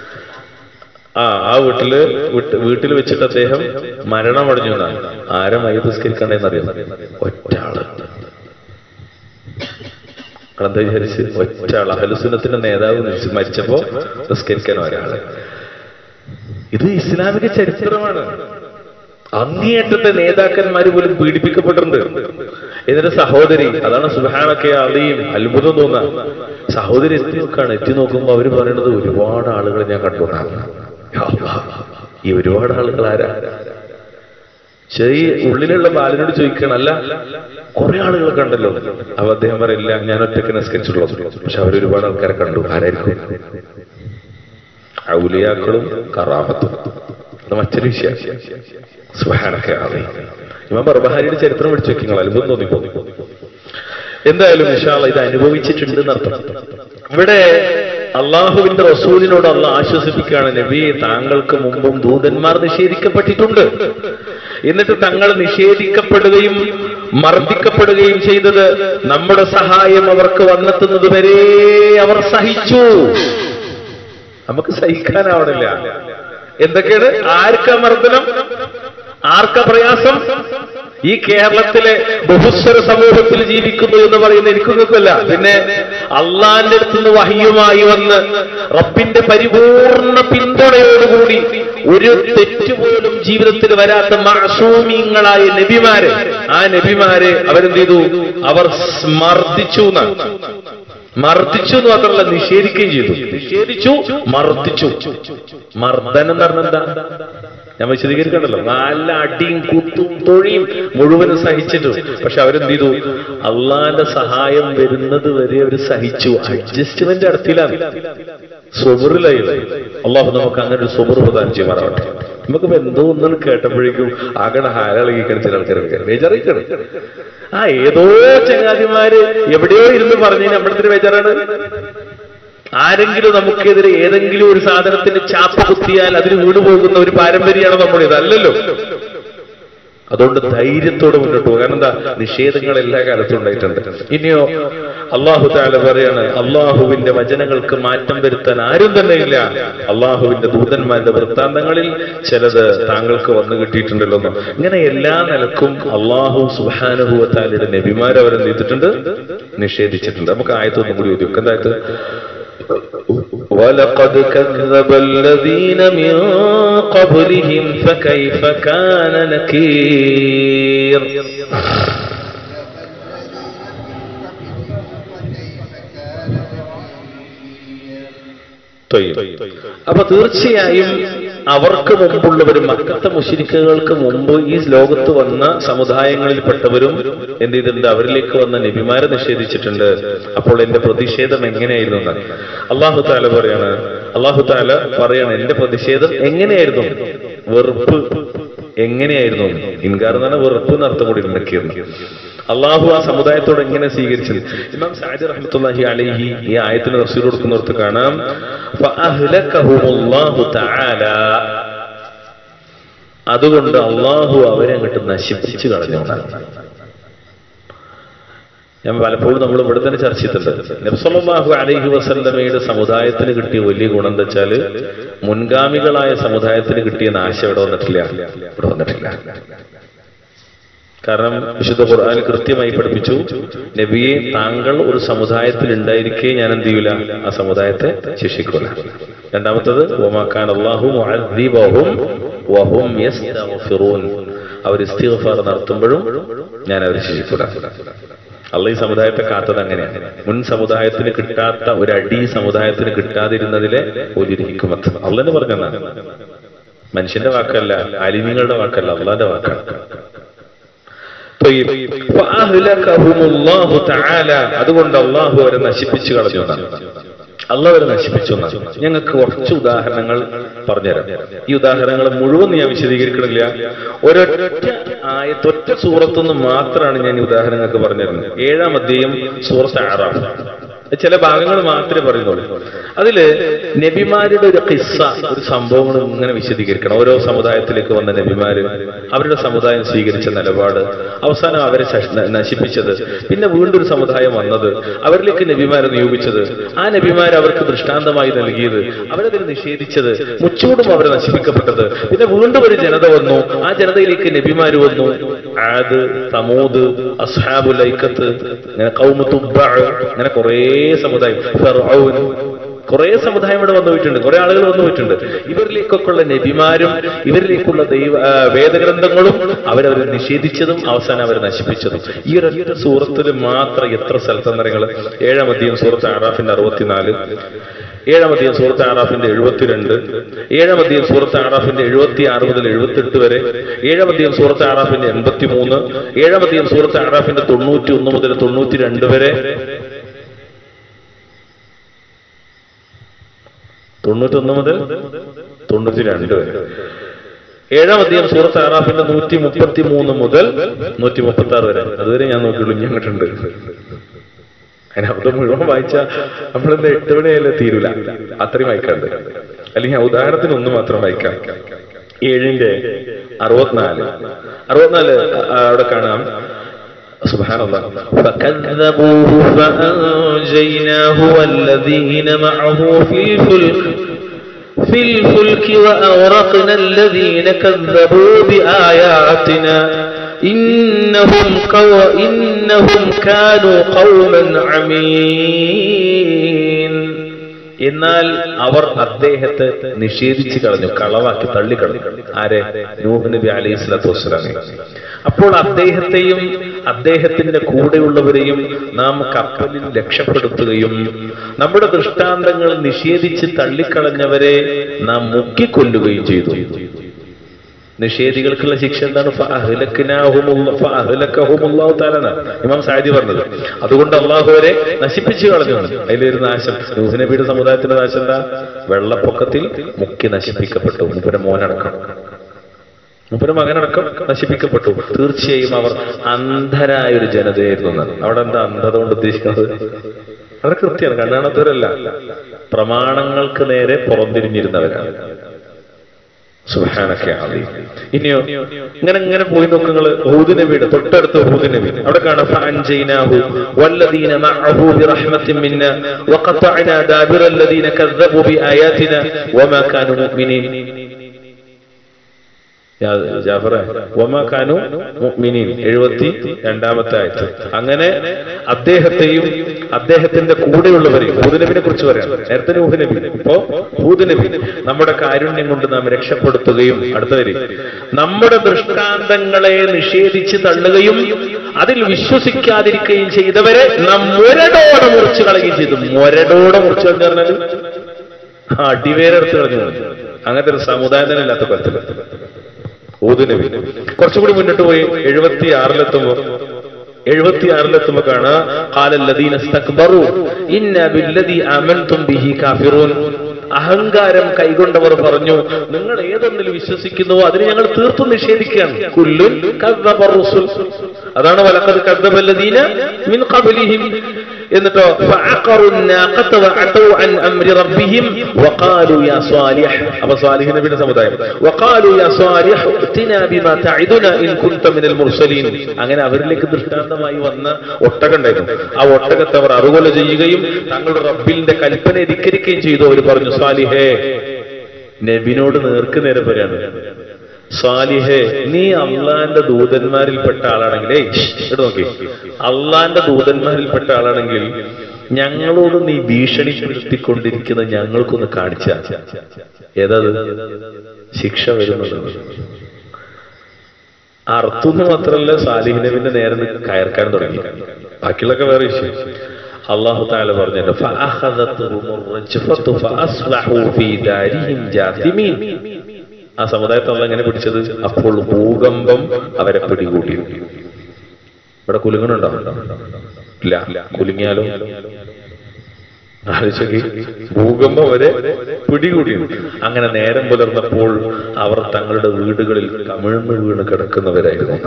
ആ ആ വീട്ടില് വീട്ട്- വീട്ടിൽ വെച്ചിട്ട് അദ്ദേഹം മരണമടഞ്ഞു എന്നാണ് ആരെ മൈ നിസ്കരിക്കണ്ടെന്ന് അറിയാം ഒറ്റ ആള് എന്താ വിചാരിച്ച് ഒറ്റ ആൾ അഹലുസുന്നത്തിന്റെ നേതാവ് നിശ്ച- മരിച്ചപ്പോ നിസ്കരിക്കാൻ ഒരാള് ഇത് ഇസ്ലാമിക ചരിത്രമാണ് അങ്ങേയറ്റത്തെ നേതാക്കന്മാര് പോലും പീഡിപ്പിക്കപ്പെട്ടിട്ടുണ്ട് എന്നിട്ട് സഹോദരി അതാണ് സുഹാനൊക്കെ അറിയും അത്ഭുതം തോന്നുക സഹോദരി എത്തി നോക്കാണ് എത്തി നോക്കുമ്പോ അവര് പറയണത് ഒരുപാട് ആളുകൾ ഞാൻ കണ്ടു എന്നാണ്. യാ അല്ലാഹ്, ഈ ഒരുപാട് ആളുകൾ ആരാ ചെറിയ ഉള്ളിലുള്ള ബാലനോട് ചോദിക്കണം അല്ല കുറെ ആളുകൾ കണ്ടല്ലോ അപ്പൊ അദ്ദേഹം പറയില്ല ഞാൻ ഒറ്റയ്ക്ക് നിസ്കരിച്ചുള്ളൂ പക്ഷെ അവർ ഒരുപാട് ആൾക്കാരെ കണ്ടു ആരായിരിക്കും ഔലിയാക്കളും കറാമത്തും അത് മറ്റൊരു വിഷയം സുബ്ഹാനക യാ അലീം. ഇമാം ബർബഹാരിയുടെ ചരിത്രം പഠിച്ചു വെക്കുക നിങ്ങൾ അത്ഭുതം തോന്നിപ്പോ എന്തായാലും വിശാല ഇത് അനുഭവിച്ചിട്ടുണ്ട് എന്നർത്ഥം ഇവിടെ അള്ളാഹുവിന്റെ റസൂലിനോട് അള്ള ആശ്വസിപ്പിക്കുകയാണ് നബി താങ്കൾക്ക് മുമ്പും ദൂതന്മാർ നിഷേധിക്കപ്പെട്ടിട്ടുണ്ട് എന്നിട്ട് തങ്ങൾ നിഷേധിക്കപ്പെടുകയും മർദ്ദിക്കപ്പെടുകയും ചെയ്തത് നമ്മുടെ സഹായം അവർക്ക് വന്നെത്തുന്നത് വരെ അവർ സഹിച്ചു നമുക്ക് സഹിക്കാനാവണില്ല എന്തൊക്കെയാണ് ആർക്കാ മർദ്ദനം ആർക്ക പ്രയാസം ഈ കേരളത്തിലെ ബഹുസ്വര സമൂഹത്തിൽ ജീവിക്കുന്നു എന്ന് പറയുന്ന എനിക്കൊന്നുമല്ല പിന്നെ അള്ളാന്റെ അടുത്തുനിന്ന് വഹിയുമായി വന്ന് റബ്ബിന്റെ പരിപൂർണ പിന്തുണയോടുകൂടി ഒരു തെറ്റുപോലും ജീവിതത്തിൽ വരാത്ത മാസൂമിങ്ങളായ നബിമാര് ആ നബിമാരെ അവരെന്ത് ചെയ്തു അവർ മർദ്ദിച്ചു എന്നാണ് മർദ്ദിച്ചു എന്ന് മാത്രമല്ല നിഷേധിക്കുകയും ചെയ്തു നിഷേധിച്ചു മർദ്ദിച്ചു മർദ്ദനം എന്ന് പറഞ്ഞ എന്താ ഞാൻ വിശദീകരിക്കണ്ടല്ലോ നല്ല അടിയും കുത്തും തൊഴിയും മുഴുവനും സഹിച്ചിട്ടു പക്ഷെ അവരെന്ത് ചെയ്തു അള്ളാന്റെ സഹായം വരുന്നത് വരെ അവർ സഹിച്ചു അഡ്ജസ്റ്റ്മെന്റ് നടത്തിയിലാണ് സുബറിലായി അള്ളാഹു നമുക്ക് അങ്ങനെ ഒരു സുബർ പ്രദാനം ചെയ്യുമാറാവട്ടെ നമുക്ക് എന്തോ ഒന്നും കേട്ടപ്പോഴേക്കും ആകണ ഹാരളകിക്കണം ചില ആൾക്കാരൊക്കെ ബേജറിയിക്കണം ആ ഏതോ ചങ്ങാതിമാര് എവിടെയോ ഇരുന്ന് പറഞ്ഞു നമ്മുടെ ബേജാറാണ് ആരെങ്കിലും നമുക്കെതിരെ ഏതെങ്കിലും ഒരു സാധനത്തിന് ചാപ്പ കുത്തിയാൽ അതിന് വീണു പോകുന്ന ഒരു പാരമ്പര്യമാണ് നമ്മുടേത് അല്ലല്ലോ അതുകൊണ്ട് ധൈര്യത്തോടെ മുന്നോട്ട് പോകും കാരണം എന്താ നിഷേധങ്ങൾ എല്ലാ കാലത്തും ഉണ്ടായിട്ടുണ്ട് ഇനിയോ അള്ളാഹു താല പറയാണ് അള്ളാഹുവിന്റെ വചനങ്ങൾക്ക് മാറ്റം വരുത്താൻ ആരും തന്നെ ഇല്ല അള്ളാഹുവിന്റെ ദൂതന്മാരുടെ വൃത്താന്തങ്ങളിൽ ചിലത് താങ്കൾക്ക് വന്നു കിട്ടിയിട്ടുണ്ടല്ലോ എന്ന്. ഇങ്ങനെ എല്ലാ നിലക്കും അള്ളാഹു സുബാനുഭവത്താലയുടെ നബിമാർ അവരെന്ത് ചെയ്തിട്ടുണ്ട് നിഷേധിച്ചിട്ടുണ്ട് നമുക്ക് ആയത്തൊന്നും കൂടി ചോദിക്കും എന്തായത് ولقد كذب الذين من قبلهم فكيف كان نكير തൊയ്യ്. അപ്പൊ തീർച്ചയായും അവർക്ക് മുമ്പുള്ളവരും മക്കത്തെ മുഷിരിക്കുകൾക്ക് മുമ്പ് ഈ ലോകത്ത് വന്ന സമുദായങ്ങളിൽപ്പെട്ടവരും എന്ത് ചെയ്തിട്ടുണ്ട് അവരിലേക്ക് വന്ന നബിമാരെ നിഷേധിച്ചിട്ടുണ്ട് അപ്പോൾ എന്റെ പ്രതിഷേധം എങ്ങനെയായിരുന്നു എന്നാണ് അള്ളാഹു താല പറയാണ് അള്ളാഹു താല പറയാണ് എന്റെ പ്രതിഷേധം എങ്ങനെയായിരുന്നു വെറുപ്പ് എങ്ങനെയായിരുന്നു ഇൻകാർ എന്ന് പറഞ്ഞാൽ വെറുപ്പ് എന്നർത്ഥം കൂടി ഉണ്ടാക്കിയിരുന്നു അള്ളാഹു ആ സമുദായത്തോട് എങ്ങനെ സ്വീകരിച്ചത് ഇമാം സാജി റഹ്മത്തുള്ളാഹി അലൈഹി ഈ ആയത്തിന് തഫ്സീർ കൊടുക്കുന്നിടത്ത് കാണാം ഫഅഹ്ലകഹുമുല്ലാഹു തആല അതുകൊണ്ട് അള്ളാഹു അവരെ അങ്ങോട്ട് നശിപ്പിച്ചു കളഞ്ഞു ഞാൻ പലപ്പോഴും നമ്മൾ ഇവിടെ തന്നെ ചർച്ച ചെയ്തിട്ടുണ്ട് നബ്സല്ലാഹു അലൈഹി വസല്ലമയുടെ സമുദായത്തിന് കിട്ടിയ വലിയ ഗുണം എന്താ വെച്ചാല് മുൻഗാമികളായ സമുദായത്തിന് കിട്ടിയ നാശം ഇവിടെ വന്നിട്ടില്ല ഇവിടെ വന്നിട്ടില്ല കാരണം വിശുദ്ധ ഖുർആൻ കൃത്യമായി പഠിപ്പിച്ചു നബിയെ താങ്കൾ ഒരു സമുദായത്തിൽ ഉണ്ടായിരിക്കെ ഞാൻ എന്ത് ചെയ്യൂല ആ സമുദായത്തെ ശിക്ഷിക്കൂല രണ്ടാമത്തത് ഒമാക്കാൻ അള്ളാഹു മുഅദ്ദിബഹും വഹും യസ്തഗ്ഫിറൂൻ അവർ ഇസ്തിഗ്ഫാർ നടത്തുമ്പോഴും ഞാൻ അവരെ ശിക്ഷിക്കൂല അള്ള ഈ സമുദായത്തെ കാത്തത് അങ്ങനെയാണ് മുൻ സമുദായത്തിന് കിട്ടാത്ത ഒരു അടി ഈ സമുദായത്തിന് കിട്ടാതിരുന്നതിലെ ഒരു ഹിക്കുമത്ത് അള്ളന്ന് പറഞ്ഞതാണ് മനുഷ്യന്റെ വാക്കല്ല അലിമികളുടെ വാക്കല്ല അള്ളാന്റെ വാക്കാണ് طيب. فأهلكهم الله تعالى. അതുകൊണ്ട് അള്ളാഹു അവരെ നശിപ്പിച്ചു കളഞ്ഞു എന്നാണ് അള്ളാഹ് അവരെ നശിപ്പിച്ചു എന്നാണ് ഞങ്ങൾക്ക് കുറച്ച് ഉദാഹരണങ്ങൾ പറഞ്ഞുതരാം ഈ ഉദാഹരണങ്ങൾ മുഴുവൻ ഞാൻ വിശദീകരിക്കണില്ല ഒരൊറ്റ ആയത്തൊറ്റ സൂറത്തുനിന്ന് മാത്രമാണ് ഞാൻ ഈ ഉദാഹരണങ്ങൾക്ക് പറഞ്ഞിരുന്നത് ഏഴാം അധ്യയം സൂറത്ത് ആറാം ചില ഭാഗങ്ങൾ മാത്രമേ പറയുന്നുള്ളൂ അതില് നബിമാരുടെ ഒരു കിസ്സ ഒരു സംഭവങ്ങൾ ഇങ്ങനെ വിശദീകരിക്കണം ഓരോ സമുദായത്തിലേക്ക് വന്ന നബിമാര് അവരുടെ സമുദായം സ്വീകരിച്ച നിലപാട് അവസാനം അവരെ ശ- നശിപ്പിച്ചത് പിന്നെ വീണ്ടും ഒരു സമുദായം വന്നത് അവരിലേക്ക് നബിമാരെ നിയോഗിച്ചത് ആ നബിമാരെ അവർക്ക് ദൃഷ്ടാന്തമായി നൽകിയത് അവരതിന് നിഷേധിച്ചത് മുച്ചൂടും അവരെ നശിപ്പിക്കപ്പെട്ടത് പിന്നെ വീണ്ടും ഒരു ജനത വന്നു ആ ജനതയിലേക്ക് നബിമാര് വന്നു ആദ് സമൂദ് അസ്ഹാബുൽ ഐക്കത്ത് ഇങ്ങനെ കൗമ തുബ്ബ ഇങ്ങനെ കുറേ സമുദായം ഫിർഔൻ കുറെ സമുദായം ഇവിടെ വന്നു പോയിട്ടുണ്ട് കുറെ ആളുകൾ വന്നു പോയിട്ടുണ്ട് ഇവരിലേക്കൊക്കെയുള്ള നബിമാരും ഇവരിലേക്കുള്ള ദൈവ ആ, വേദഗ്രന്ഥങ്ങളും അവരവരെ നിഷേധിച്ചതും അവസാനം അവരെ നശിപ്പിച്ചതും ഈ ഒരു സൂറത്തിൽ മാത്രം എത്ര സ്ഥലത്തന്നരങ്ങൾ ഏഴാം അധ്യയം സൂറത്ത് ആറാഫിന്റെ അറുപത്തിനാല് ഏഴാം അധ്യയം സൂറത്ത് ആറാഫിന്റെ എഴുപത്തിരണ്ട് ഏഴാം അധ്യയം സൂറത്ത് ആറാഫിന്റെ എഴുപത്തി ആറ് മുതൽ എഴുപത്തെട്ട് വരെ ഏഴാം അധ്യയം സൂറത്ത് ആറാഫിന്റെ എൺപത്തി മൂന്ന് ഏഴാം അധ്യയം സൂറത്ത് ആറാഫിന്റെ തൊണ്ണൂറ്റി ഒന്ന് മുതൽ തൊണ്ണൂറ്റി രണ്ട് വരെ തൊണ്ണൂറ്റൊന്ന് മുതൽ തൊണ്ണൂറ്റി രണ്ട് വരെ ഏഴാം അധ്യായം സൂറത്ത് ആറാഫിന്റെ നൂറ്റി മുപ്പത്തി മൂന്ന് മുതൽ നൂറ്റി മുപ്പത്തി ആറ് വരെ അതുവരെ ഞാൻ നോക്കിയുള്ളൂ ഇനി അങ്ങോട്ടുണ്ട് അതിനകത്ത് മുഴുവൻ വായിച്ച നമ്മളെന്താ എട്ട് മണിയല്ലേ തീരൂല അത്രയും വായിക്കാണ്ട് അല്ലെങ്കിൽ ആ ഉദാഹരണത്തിന് ഒന്ന് മാത്രം വായിക്കാം ഏഴിന്റെ അറുപത്തിനാല് അറുപത്തിനാല് ആ, അവിടെ കാണാം سبحان الله فكذبوه فأنجيناه والذين معه في الفلك في الفلك وأغرقنا الذين كذبوا بآياتنا إنهم قو إنهم كانوا قوما عمين എന്നാൽ അവർ അദ്ദേഹത്തെ നിഷേധിച്ചു കളഞ്ഞു കളവാക്കി തള്ളിക്കളഞ്ഞു ആരെ നൂഹ് നബി അലൈഹി സ്വലാത്തു വസ്സലാമെ അപ്പോൾ അദ്ദേഹത്തെയും അദ്ദേഹത്തിന്റെ കൂടെയുള്ളവരെയും നാം കപ്പലിൽ രക്ഷപ്പെടുത്തുകയും നമ്മുടെ ദൃഷ്ടാന്തങ്ങൾ നിഷേധിച്ച് തള്ളിക്കളഞ്ഞവരെ നാം മുക്കിക്കൊല്ലുകയും ചെയ്തു നിഷേധികൾക്കുള്ള ശിക്ഷ എന്താണ് ഫഅഹ്ലക്നാഹുമുള്ള- ഫഅഹ്ലക്കഹുമുല്ലാഹു തആല എന്നാണ് ഇമാം സാദി പറഞ്ഞത് അതുകൊണ്ട് അള്ളാഹു അവരെ നശിപ്പിച്ചു കളഞ്ഞാണ് അതിലൊരു നാശം നൂഹ് നബിയുടെ സമുദായത്തിന്റെ നാശം എന്താ വെള്ളപ്പൊക്കത്തിൽ മുക്കി നശിപ്പിക്കപ്പെട്ടു മുപ്പര മോനടക്കം മുപ്പര മകനടക്കം നശിപ്പിക്കപ്പെട്ടു തീർച്ചയായും അവർ അന്ധരായ ഒരു ജനതയായിരുന്നു എന്നാണ് അവിടെ എന്താ അന്ധത കൊണ്ട് ഉദ്ദേശിക്കുന്നത് വളരെ കൃത്യമാണ് കണ്ണാണത്തവരല്ല പ്രമാണങ്ങൾക്ക് നേരെ പുറംതിരിഞ്ഞിരുന്നവരാണ് സുബ്ഹാനക യാ അലീം. ഇനിയോ ഇങ്ങനെ ഇങ്ങനെ പോയി നോക്കുങ്ങള് ഹൂദ് നബിയുടെ തൊട്ടടുത്ത് ഹൂദ് നബി അവിടെ കാണാം ഫഅൻജൈനാഹു വല്ലദീന മഅഹു ബിറഹ്മത്തിൻ മിന്ന വഖതഅനാ ദാബിറ الذين كذبوا بآياتنا وما كانوا مؤمنين യാ ജാഫറെ വമാ കാനു മുഅ്മിനീൻ എഴുപത്തി രണ്ടാമത്തെ ആയത്ത് അങ്ങനെ അദ്ദേഹത്തെയും അദ്ദേഹത്തിന്റെ കൂടെയുള്ളവരെയും ഹൂദനബിനെ കുറിച്ച് പറയാം നേരത്തെ നൂഹ് നബി ഇപ്പോ ഹൂദ് നബി നമ്മുടെ കാരുണ്യം കൊണ്ട് നാം രക്ഷപ്പെടുത്തുകയും അടുത്ത വരി നമ്മുടെ ദൃഷ്ടാന്തങ്ങളെ നിഷേധിച്ച് തള്ളുകയും അതിൽ വിശ്വസിക്കാതിരിക്കുകയും ചെയ്തവരെ നാം മുരടോടെ മുറിച്ചു കളയുകയും ചെയ്തു മുരടോടെ മുറിച്ചു കളഞ്ഞു പറഞ്ഞാൽ ആ അടിവേരെടുത്ത് കളഞ്ഞു അങ്ങനത്തെ ഒരു സമുദായം തന്നെ ഇല്ലാത്ത കൊലത്തിൽ ഊതുനബി കുറച്ചുകൂടി മുന്നോട്ട് പോയി എഴുപത്തി ആറിലെത്തുമ്പോ എഴുപത്തി ആറിലെത്തുമ്പോ കാണാ ഖാലല്ലദീന ഇസ്തക്ബറു ഇന്ന ബില്ലദി ആമൻതും ബിഹി കാഫിറൂൻ അഹങ്കാരം കൈകൊണ്ടവർ പറഞ്ഞു നിങ്ങൾ ഏതൊന്നിൽ വിശ്വസിക്കുന്നുവോ അതിനെ ഞങ്ങൾ തീർത്തും നിഷേധിക്കുകയാണ് കുല്ലുൻ കദ്ദബ റുസുൽ അതാണ് വലക്കത് കദ്ദബല്ലദീന മിൻ ഖബ്ലിഹിം എന്നിട്ടോ فعقروا الناقة وعتوا عن أمر ربهم وقالوا يا صالح أبا صالح نبينا സമുദായം وقالوا يا صالح ائتنا بما تعدنا إن كنت من المرسلين അങ്ങനെ അവരിലേക്ക് ദൃഷ്ടാന്തമായി വന്ന ഒട്ടകണ്ടായിരുന്നു ആ ഒട്ടകത്തെ അവർ അറുകൊല ചെയ്യുകയും തങ്ങളുടെ റബ്ബിന്റെ കൽപ്പന ധിക്കരിക്കുകയും ചെയ്തു അവർ പറഞ്ഞു സാലിഹേ നബിനോട് നേർക്ക് നേരെ പറയാണ് സാലിഹേ നീ അള്ളാന്റെ ദൂതന്മാരിൽപ്പെട്ട ആളാണെങ്കിൽ ഏയ് ഇട്ട് നോക്കി അള്ളാന്റെ ദൂതന്മാരിൽപ്പെട്ട ആളാണെങ്കിൽ ഞങ്ങളോട് നീ ഭീഷണിപ്പെടുത്തിക്കൊണ്ടിരിക്കുന്ന ഞങ്ങൾക്കൊന്ന് കാണിച്ച ഏതത് ശിക്ഷ വരുന്നുള്ളത് അർത്ഥം മാത്രമല്ല സാലിഹ് നബിന്റെ നേരെ നിന്ന് കയർക്കാൻ തുടങ്ങി ബാക്കിയുള്ളൊക്കെ വേറെ വിഷയം അള്ളാഹു താല പറഞ്ഞല്ലോ فأخذتهم الرجفة فأصبحوا في دارهم جاثمين ആ സമുദായത്തെ അല്ല എങ്ങനെ പിടിച്ചത് അപ്പോൾ ഭൂകമ്പം അവരെ പിടികൂടി ഇവിടെ കുലുങ്ങണുണ്ടോ ഇല്ല കുലുങ്ങിയാലോ ആലോചിക്ക് ഭൂകമ്പം അവരെ പിടികൂടി അങ്ങനെ നേരം പുലർന്നപ്പോൾ അവർ തങ്ങളുടെ വീടുകളിൽ കമിഴ്ന്ന് വീണ് കിടക്കുന്നവരായിരുന്നു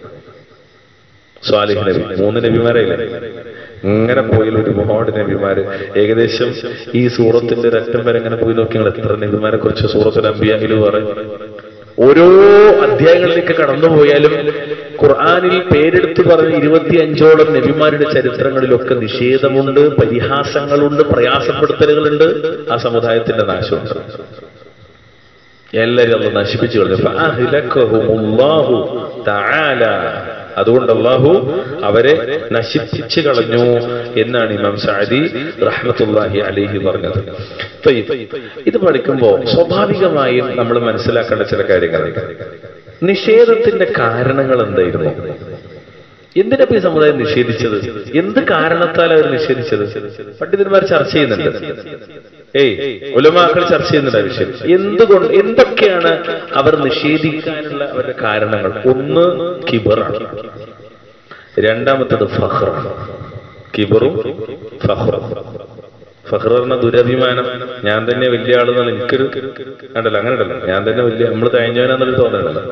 സ്വാലിഹ് നബി മൂന്ന് നബിമാരായില്ലേ ഇങ്ങനെ പോയാൽ ഒരുപാട് നബിമാര് ഏകദേശം ഈ സൂറത്തിന്റെ ഒരറ്റം വരെ ഇങ്ങനെ പോയി നോക്കി നിങ്ങൾ എത്ര നബിമാരെ കുറിച്ച് സൂറത്തിൽ അമ്പിയാങ്കില് പറയും ഓരോ അധ്യായങ്ങളിലേക്ക് കടന്നുപോയാലും ഖുർആാനിൽ പേരെടുത്ത് പറഞ്ഞ ഇരുപത്തി അഞ്ചോളം നബിമാരുടെ ചരിത്രങ്ങളിലൊക്കെ നിഷേധമുണ്ട് പരിഹാസങ്ങളുണ്ട് പ്രയാസപ്പെടുത്തലുകളുണ്ട് ആ സമുദായത്തിന്റെ നാശമുണ്ട് എല്ലാരും അത് നശിപ്പിച്ചു കളഞ്ഞു ഫഅഹ്ലകഹുമുല്ലാഹു തആല അതുകൊണ്ട് അള്ളാഹു അവരെ നശിപ്പിച്ചു കളഞ്ഞു എന്നാണ് ഇമാം സാദി റഹ്മത്തുല്ലാഹി അലിഹി പറഞ്ഞത് തയ്യിബ്. ഇത് പഠിക്കുമ്പോൾ സ്വാഭാവികമായും നമ്മൾ മനസ്സിലാക്കേണ്ട ചില കാര്യങ്ങളുണ്ട് നിഷേധത്തിന്റെ കാരണങ്ങൾ എന്തായിരുന്നു എന്തിനപ്പോ ഈ സമുദായം നിഷേധിച്ചത് എന്ത് കാരണത്താൽ അവർ നിഷേധിച്ചത് പണ്ഡിതന്മാർ ചർച്ച ചെയ്യുന്നുണ്ട് ഏയ് ഉലമാക്കൾ ചർച്ച ചെയ്യുന്നുണ്ട് ആ വിഷയം എന്തുകൊണ്ട് എന്തൊക്കെയാണ് അവർ നിഷേധിക്കാനുള്ള അവരുടെ കാരണങ്ങൾ ഒന്ന് കിബറാണ് രണ്ടാമത്തത് ഫഹ്റാണ് കിബറും ഫഹ്റും ഫഹ്ർ പറഞ്ഞ ദുരഭിമാനം ഞാൻ തന്നെ വലിയ ആളെന്നുള്ള എനിക്കൊരു കണ്ടല്ലോ അങ്ങനെ ഉണ്ടല്ലോ ഞാൻ തന്നെ വലിയ നമ്മൾ തേഞ്ഞവനാന്നൊരു തോന്നലുണ്ടല്ലോ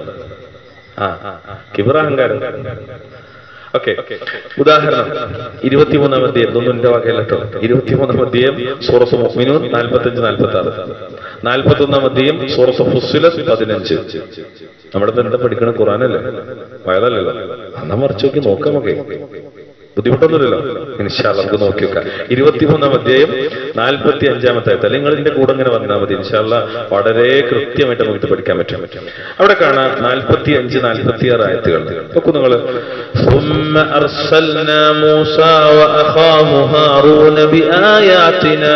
ആ കിബർ അഹങ്കാരം ഓക്കെ ഉദാഹരണം ഇരുപത്തിമൂന്നാം അധ്യായം ഇതൊന്നും എന്റെ വകയല്ല കേട്ടോ ഇരുപത്തിമൂന്നാം അധ്യായം സൂറസ് മുഹ്മിനൂൻ നാൽപ്പത്തഞ്ച് നാൽപ്പത്തി ആറ് നാൽപ്പത്തി ഒന്നാം അധ്യായം സൂറസ് ഫുസിലസ് പതിനഞ്ച് നമ്മുടെ തന്നെ പഠിക്കണ ഖുറാനല്ലേ വയതല്ലല്ലോ എന്നാ മറിച്ച് നോക്കി നോക്കാം നമുക്ക് ബുദ്ധിമുട്ടൊന്നുമില്ലല്ലോ ഇൻഷാ അല്ലാ, നമുക്ക് നോക്കി വെക്കാം ഇരുപത്തിമൂന്നാം അധ്യായം നാൽപ്പത്തി അഞ്ചാമത്തെ ആയത്ത് നിങ്ങൾ ഇതിന്റെ കൂടെ ഇങ്ങനെ വന്നാൽ മതി ഇൻഷാല്ല വളരെ കൃത്യമായിട്ട് നമുക്ക് ഇത് പഠിക്കാൻ പറ്റും അവിടെ കാണാം നാൽപ്പത്തി അഞ്ച് നാൽപ്പത്തി ആറ് ആയത്തുകൾ നോക്കൂ നിങ്ങൾ ثم أرسلنا موسى وأخاه هارون بآياتنا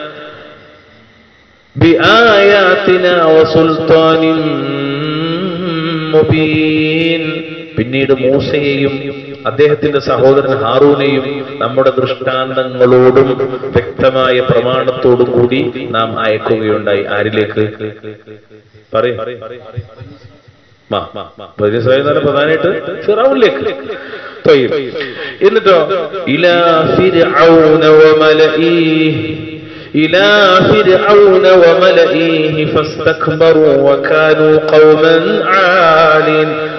بآياتنا وسلطان മുബീൻ പിന്നീട് മൂസയെയും അദ്ദേഹത്തിന്റെ സഹോദരൻ ഹാറൂനെയും നമ്മുടെ ദൃഷ്ടാന്തങ്ങളോടും വ്യക്തമായ പ്രമാണത്തോടും കൂടി നാം അയക്കുകയുണ്ടായി ആരിലേക്ക് പറയും പ്രധാനമായിട്ട് ഫിറൗനിലേക്ക് طيب. എന്നിട്ടോ ഇലാ ഫിർഔന വമലഈഹി إلى فرعون وملئه فاستكبروا وكانوا قوما عالين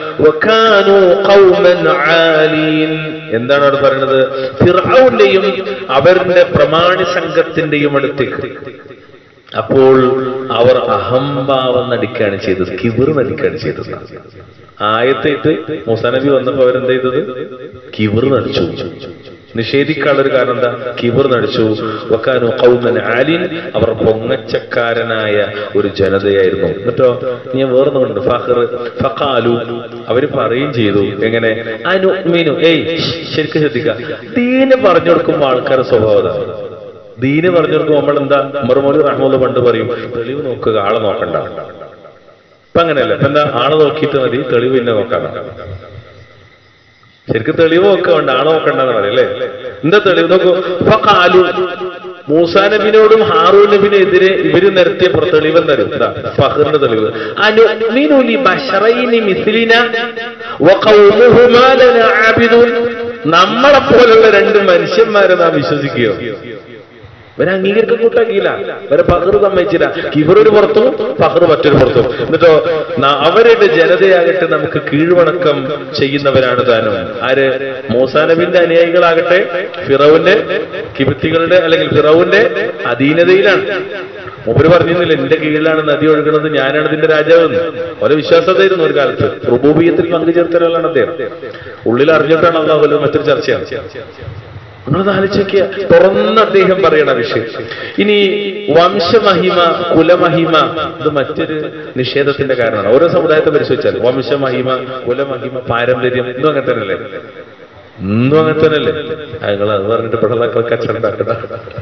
വകാനൂ ഖൗമൻ ആലീൻ എന്താണ് അവിടെ പറയുന്നത് ഫിർഔന്റെയും അവരുടെ പ്രമാണി സംഘത്തിന്റെയും അടുത്തേക്ക് അപ്പോൾ അവർ അഹംഭാവം നടിക്കുകയാണ് ചെയ്തത് കിബിർ നടിക്കുകയാണ് ചെയ്തത് ആയത്തേറ്റ് മൂസാനബി വന്നപ്പോ അവരെന്ത് ചെയ്തത് കിബിർ നടിച്ചു നിഷേധിക്കാനുള്ള ഒരു കാരണം എന്താ കിബിർ നടിച്ചു വക്കാനു കൗമൻ ആലിൻ അവർ പൊങ്ങച്ചക്കാരനായ ഒരു ജനതയായിരുന്നു എന്നിട്ടോ ഞാൻ വേർന്നുണ്ട് ഫഹർ ഫഖാലു അവര് പറയുകയും ചെയ്തു എങ്ങനെ അനുമിനു ഏയ് ശരിക്കും ശ്രദ്ധിക്കുക ദീന് പറഞ്ഞു കൊടുക്കുമ്പോൾ ആൾക്കാരുടെ സ്വഭാവം അതാണ്. ദീന് പറഞ്ഞു കൊടുക്കുമ്പോൾ നമ്മൾ എന്താ മറുമൊഴി റഹ്മുള്ള പണ്ട് പറയും തെളിവ് നോക്കുക ആളെ നോക്കണ്ട ഇപ്പൊ അങ്ങനെയല്ല ഇപ്പൊ എന്താ ആളെ നോക്കിയിട്ട് മതി തെളിവ് പിന്നെ നോക്കണം ശരിക്കും തെളിവ് നോക്കുക വേണ്ട ആളെ നോക്കണ്ടെന്ന് പറയല്ലേ എന്താ തെളിവ് നോക്കൂ ഇപ്പൊ കാലു മൂസാ നബിനോടും ഹാറൂ നബിനെതിരെ ഇവര് നിരത്തിയ പ്ര- തെളിവ് എന്തായാലും എന്താ ഫഹറിന്റെ തെളിവ് അനുമിനു ലി ബശറൈനി മിസ്ലിന വഖൗമുഹുമാ ലനാ ആബിദൂൻ നമ്മളെ പോലുള്ള രണ്ട് മനുഷ്യന്മാരെ നാം വിശ്വസിക്കുകയോ ഇവരെ അംഗീകരിക്കാൻ കൂട്ടാക്കിയില്ല ഇവരെ പകർ സമ്മതിച്ചില്ല ഇവരൊരു പുറത്തും പകർ മറ്റൊരു പുറത്തും എന്നിട്ടോ ന- അവരുടെ ജനതയാകട്ടെ നമുക്ക് കീഴ്വണക്കം ചെയ്യുന്നവരാണ് താനും ആര് മൂസാനബിന്റെ അനുയായികളാകട്ടെ ഫിറൌന്റെ കിബിത്തികളുടെ അല്ലെങ്കിൽ ഫിറൌന്റെ അധീനതയിലാണ് മൂപ്പര് പറഞ്ഞിരുന്നില്ല എന്റെ കീഴിലാണ് നദി ഒഴുകുന്നത് ഞാനാണ് ഇതിന്റെ രാജാവെന്ന് ഓരോ വിശ്വാസത്തായിരുന്നു ഒരു കാലത്ത് റുബൂബിയത്തിൽ പങ്കുചേർത്ത ഒരാളാണ് അദ്ദേഹം ഉള്ളിൽ അറിഞ്ഞിട്ടാണ് അള്ളാഹു മറ്റൊരു ചർച്ചയാണ് നിങ്ങളത് ആലോചിക്കുക തുറന്ന് അദ്ദേഹം പറയണ വിഷയം ഇനി വംശമഹിമ കുലമഹിമ ഇത് മറ്റൊരു നിഷേധത്തിന്റെ കാരണമാണ് ഓരോ സമുദായത്തെ പരിശോധിച്ചാൽ വംശമഹിമ കുലമഹിമ പാരമ്പര്യം ഇതും അങ്ങനെ തന്നെയല്ലേ ഇന്നും അങ്ങനെ തന്നെയല്ലേ നിങ്ങൾ അത് പറഞ്ഞിട്ട് പിള്ളേർ കച്ചവടം ഉണ്ടാക്കണ്ട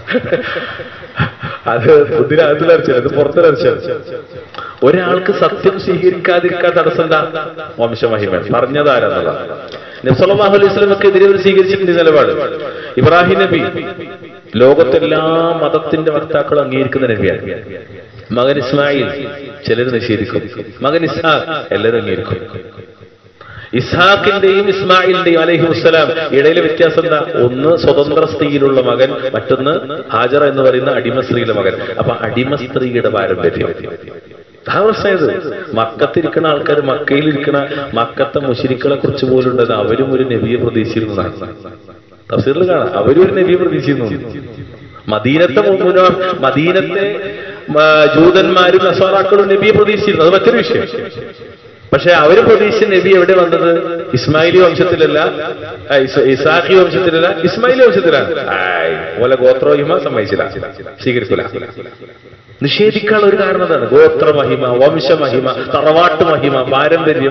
അത് ബുദ്ധിനകത്തിലരച്ചാൽ അത് പുറത്തിലരച്ചാൽ ഒരാൾക്ക് സത്യം സ്വീകരിക്കാതിരിക്കാൻ തടസ്സം എന്താ വംശമഹിമ പറഞ്ഞതാരെന്നുള്ള നബ്സല്ലാഹു അലൈഹി സ്വലമക്കെതിരെ അവർ സ്വീകരിച്ചിട്ടുണ്ട് ഈ നിലപാട് ഇബ്രാഹിം നബി ലോകത്തെല്ലാ മതത്തിന്റെ വക്താക്കളും അംഗീകരിക്കുന്ന നബിയാണ് മകൻ ഇസ്മായിൽ ചിലർ നിഷേധിക്കും മകൻ ഇസ്ഹാഖ് എല്ലാവരും അംഗീകരിക്കും ഇസ്ഹാഖിന്റെയും ഇസ്മായിലിന്റെയും അലൈഹി വസ്സലാം ഇടയിലെ വ്യത്യാസം എന്താ ഒന്ന് സ്വതന്ത്ര സ്ത്രീയിലുള്ള മകൻ മറ്റൊന്ന് ഹാജറ എന്ന് പറയുന്ന അടിമ സ്ത്രീയിലെ മകൻ അപ്പൊ അടിമ സ്ത്രീയുടെ പാരമ്പര്യം ആ പ്രശ്നമായത് മക്കത്തിരിക്കുന്ന ആൾക്കാർ മക്കയിലിരിക്കണ മക്കത്തെ മുഷിരിക്കളെ കുറിച്ച് പോലും ഉണ്ടത് അവരും ഒരു നബിയെ പ്രതീക്ഷിച്ചിരുന്നതാണ് തഫ്സീറിൽ കാണാം അവരും ഒരു നബിയെ പ്രതീക്ഷിച്ചിരുന്നു മദീനത്തെ മുഴുവൻ മദീനത്തെ ആ, ജൂതന്മാരും നസാറാക്കളും നബിയെ പ്രതീക്ഷിച്ചിരുന്നു അത് മറ്റൊരു വിഷയം പക്ഷെ അവര് പ്രതീക്ഷിച്ച നബി എവിടെ വന്നത് ഇസ്മായിലി വംശത്തിലല്ല ആ, ഇസ- ഇസാഖി വംശത്തിലല്ല ഇസ്മായിലി വംശത്തിലാണ് ആയ്, ഓലെ ഗോത്രോഹിമ സമ്മതിച്ചില്ല സ്വീകരിക്കില്ല നിഷേധിക്കാനുള്ള ഒരു കാരണം അതാണ് ഗോത്രമഹിമ വംശമഹിമ തറവാട്ട് മഹിമ പാരമ്പര്യം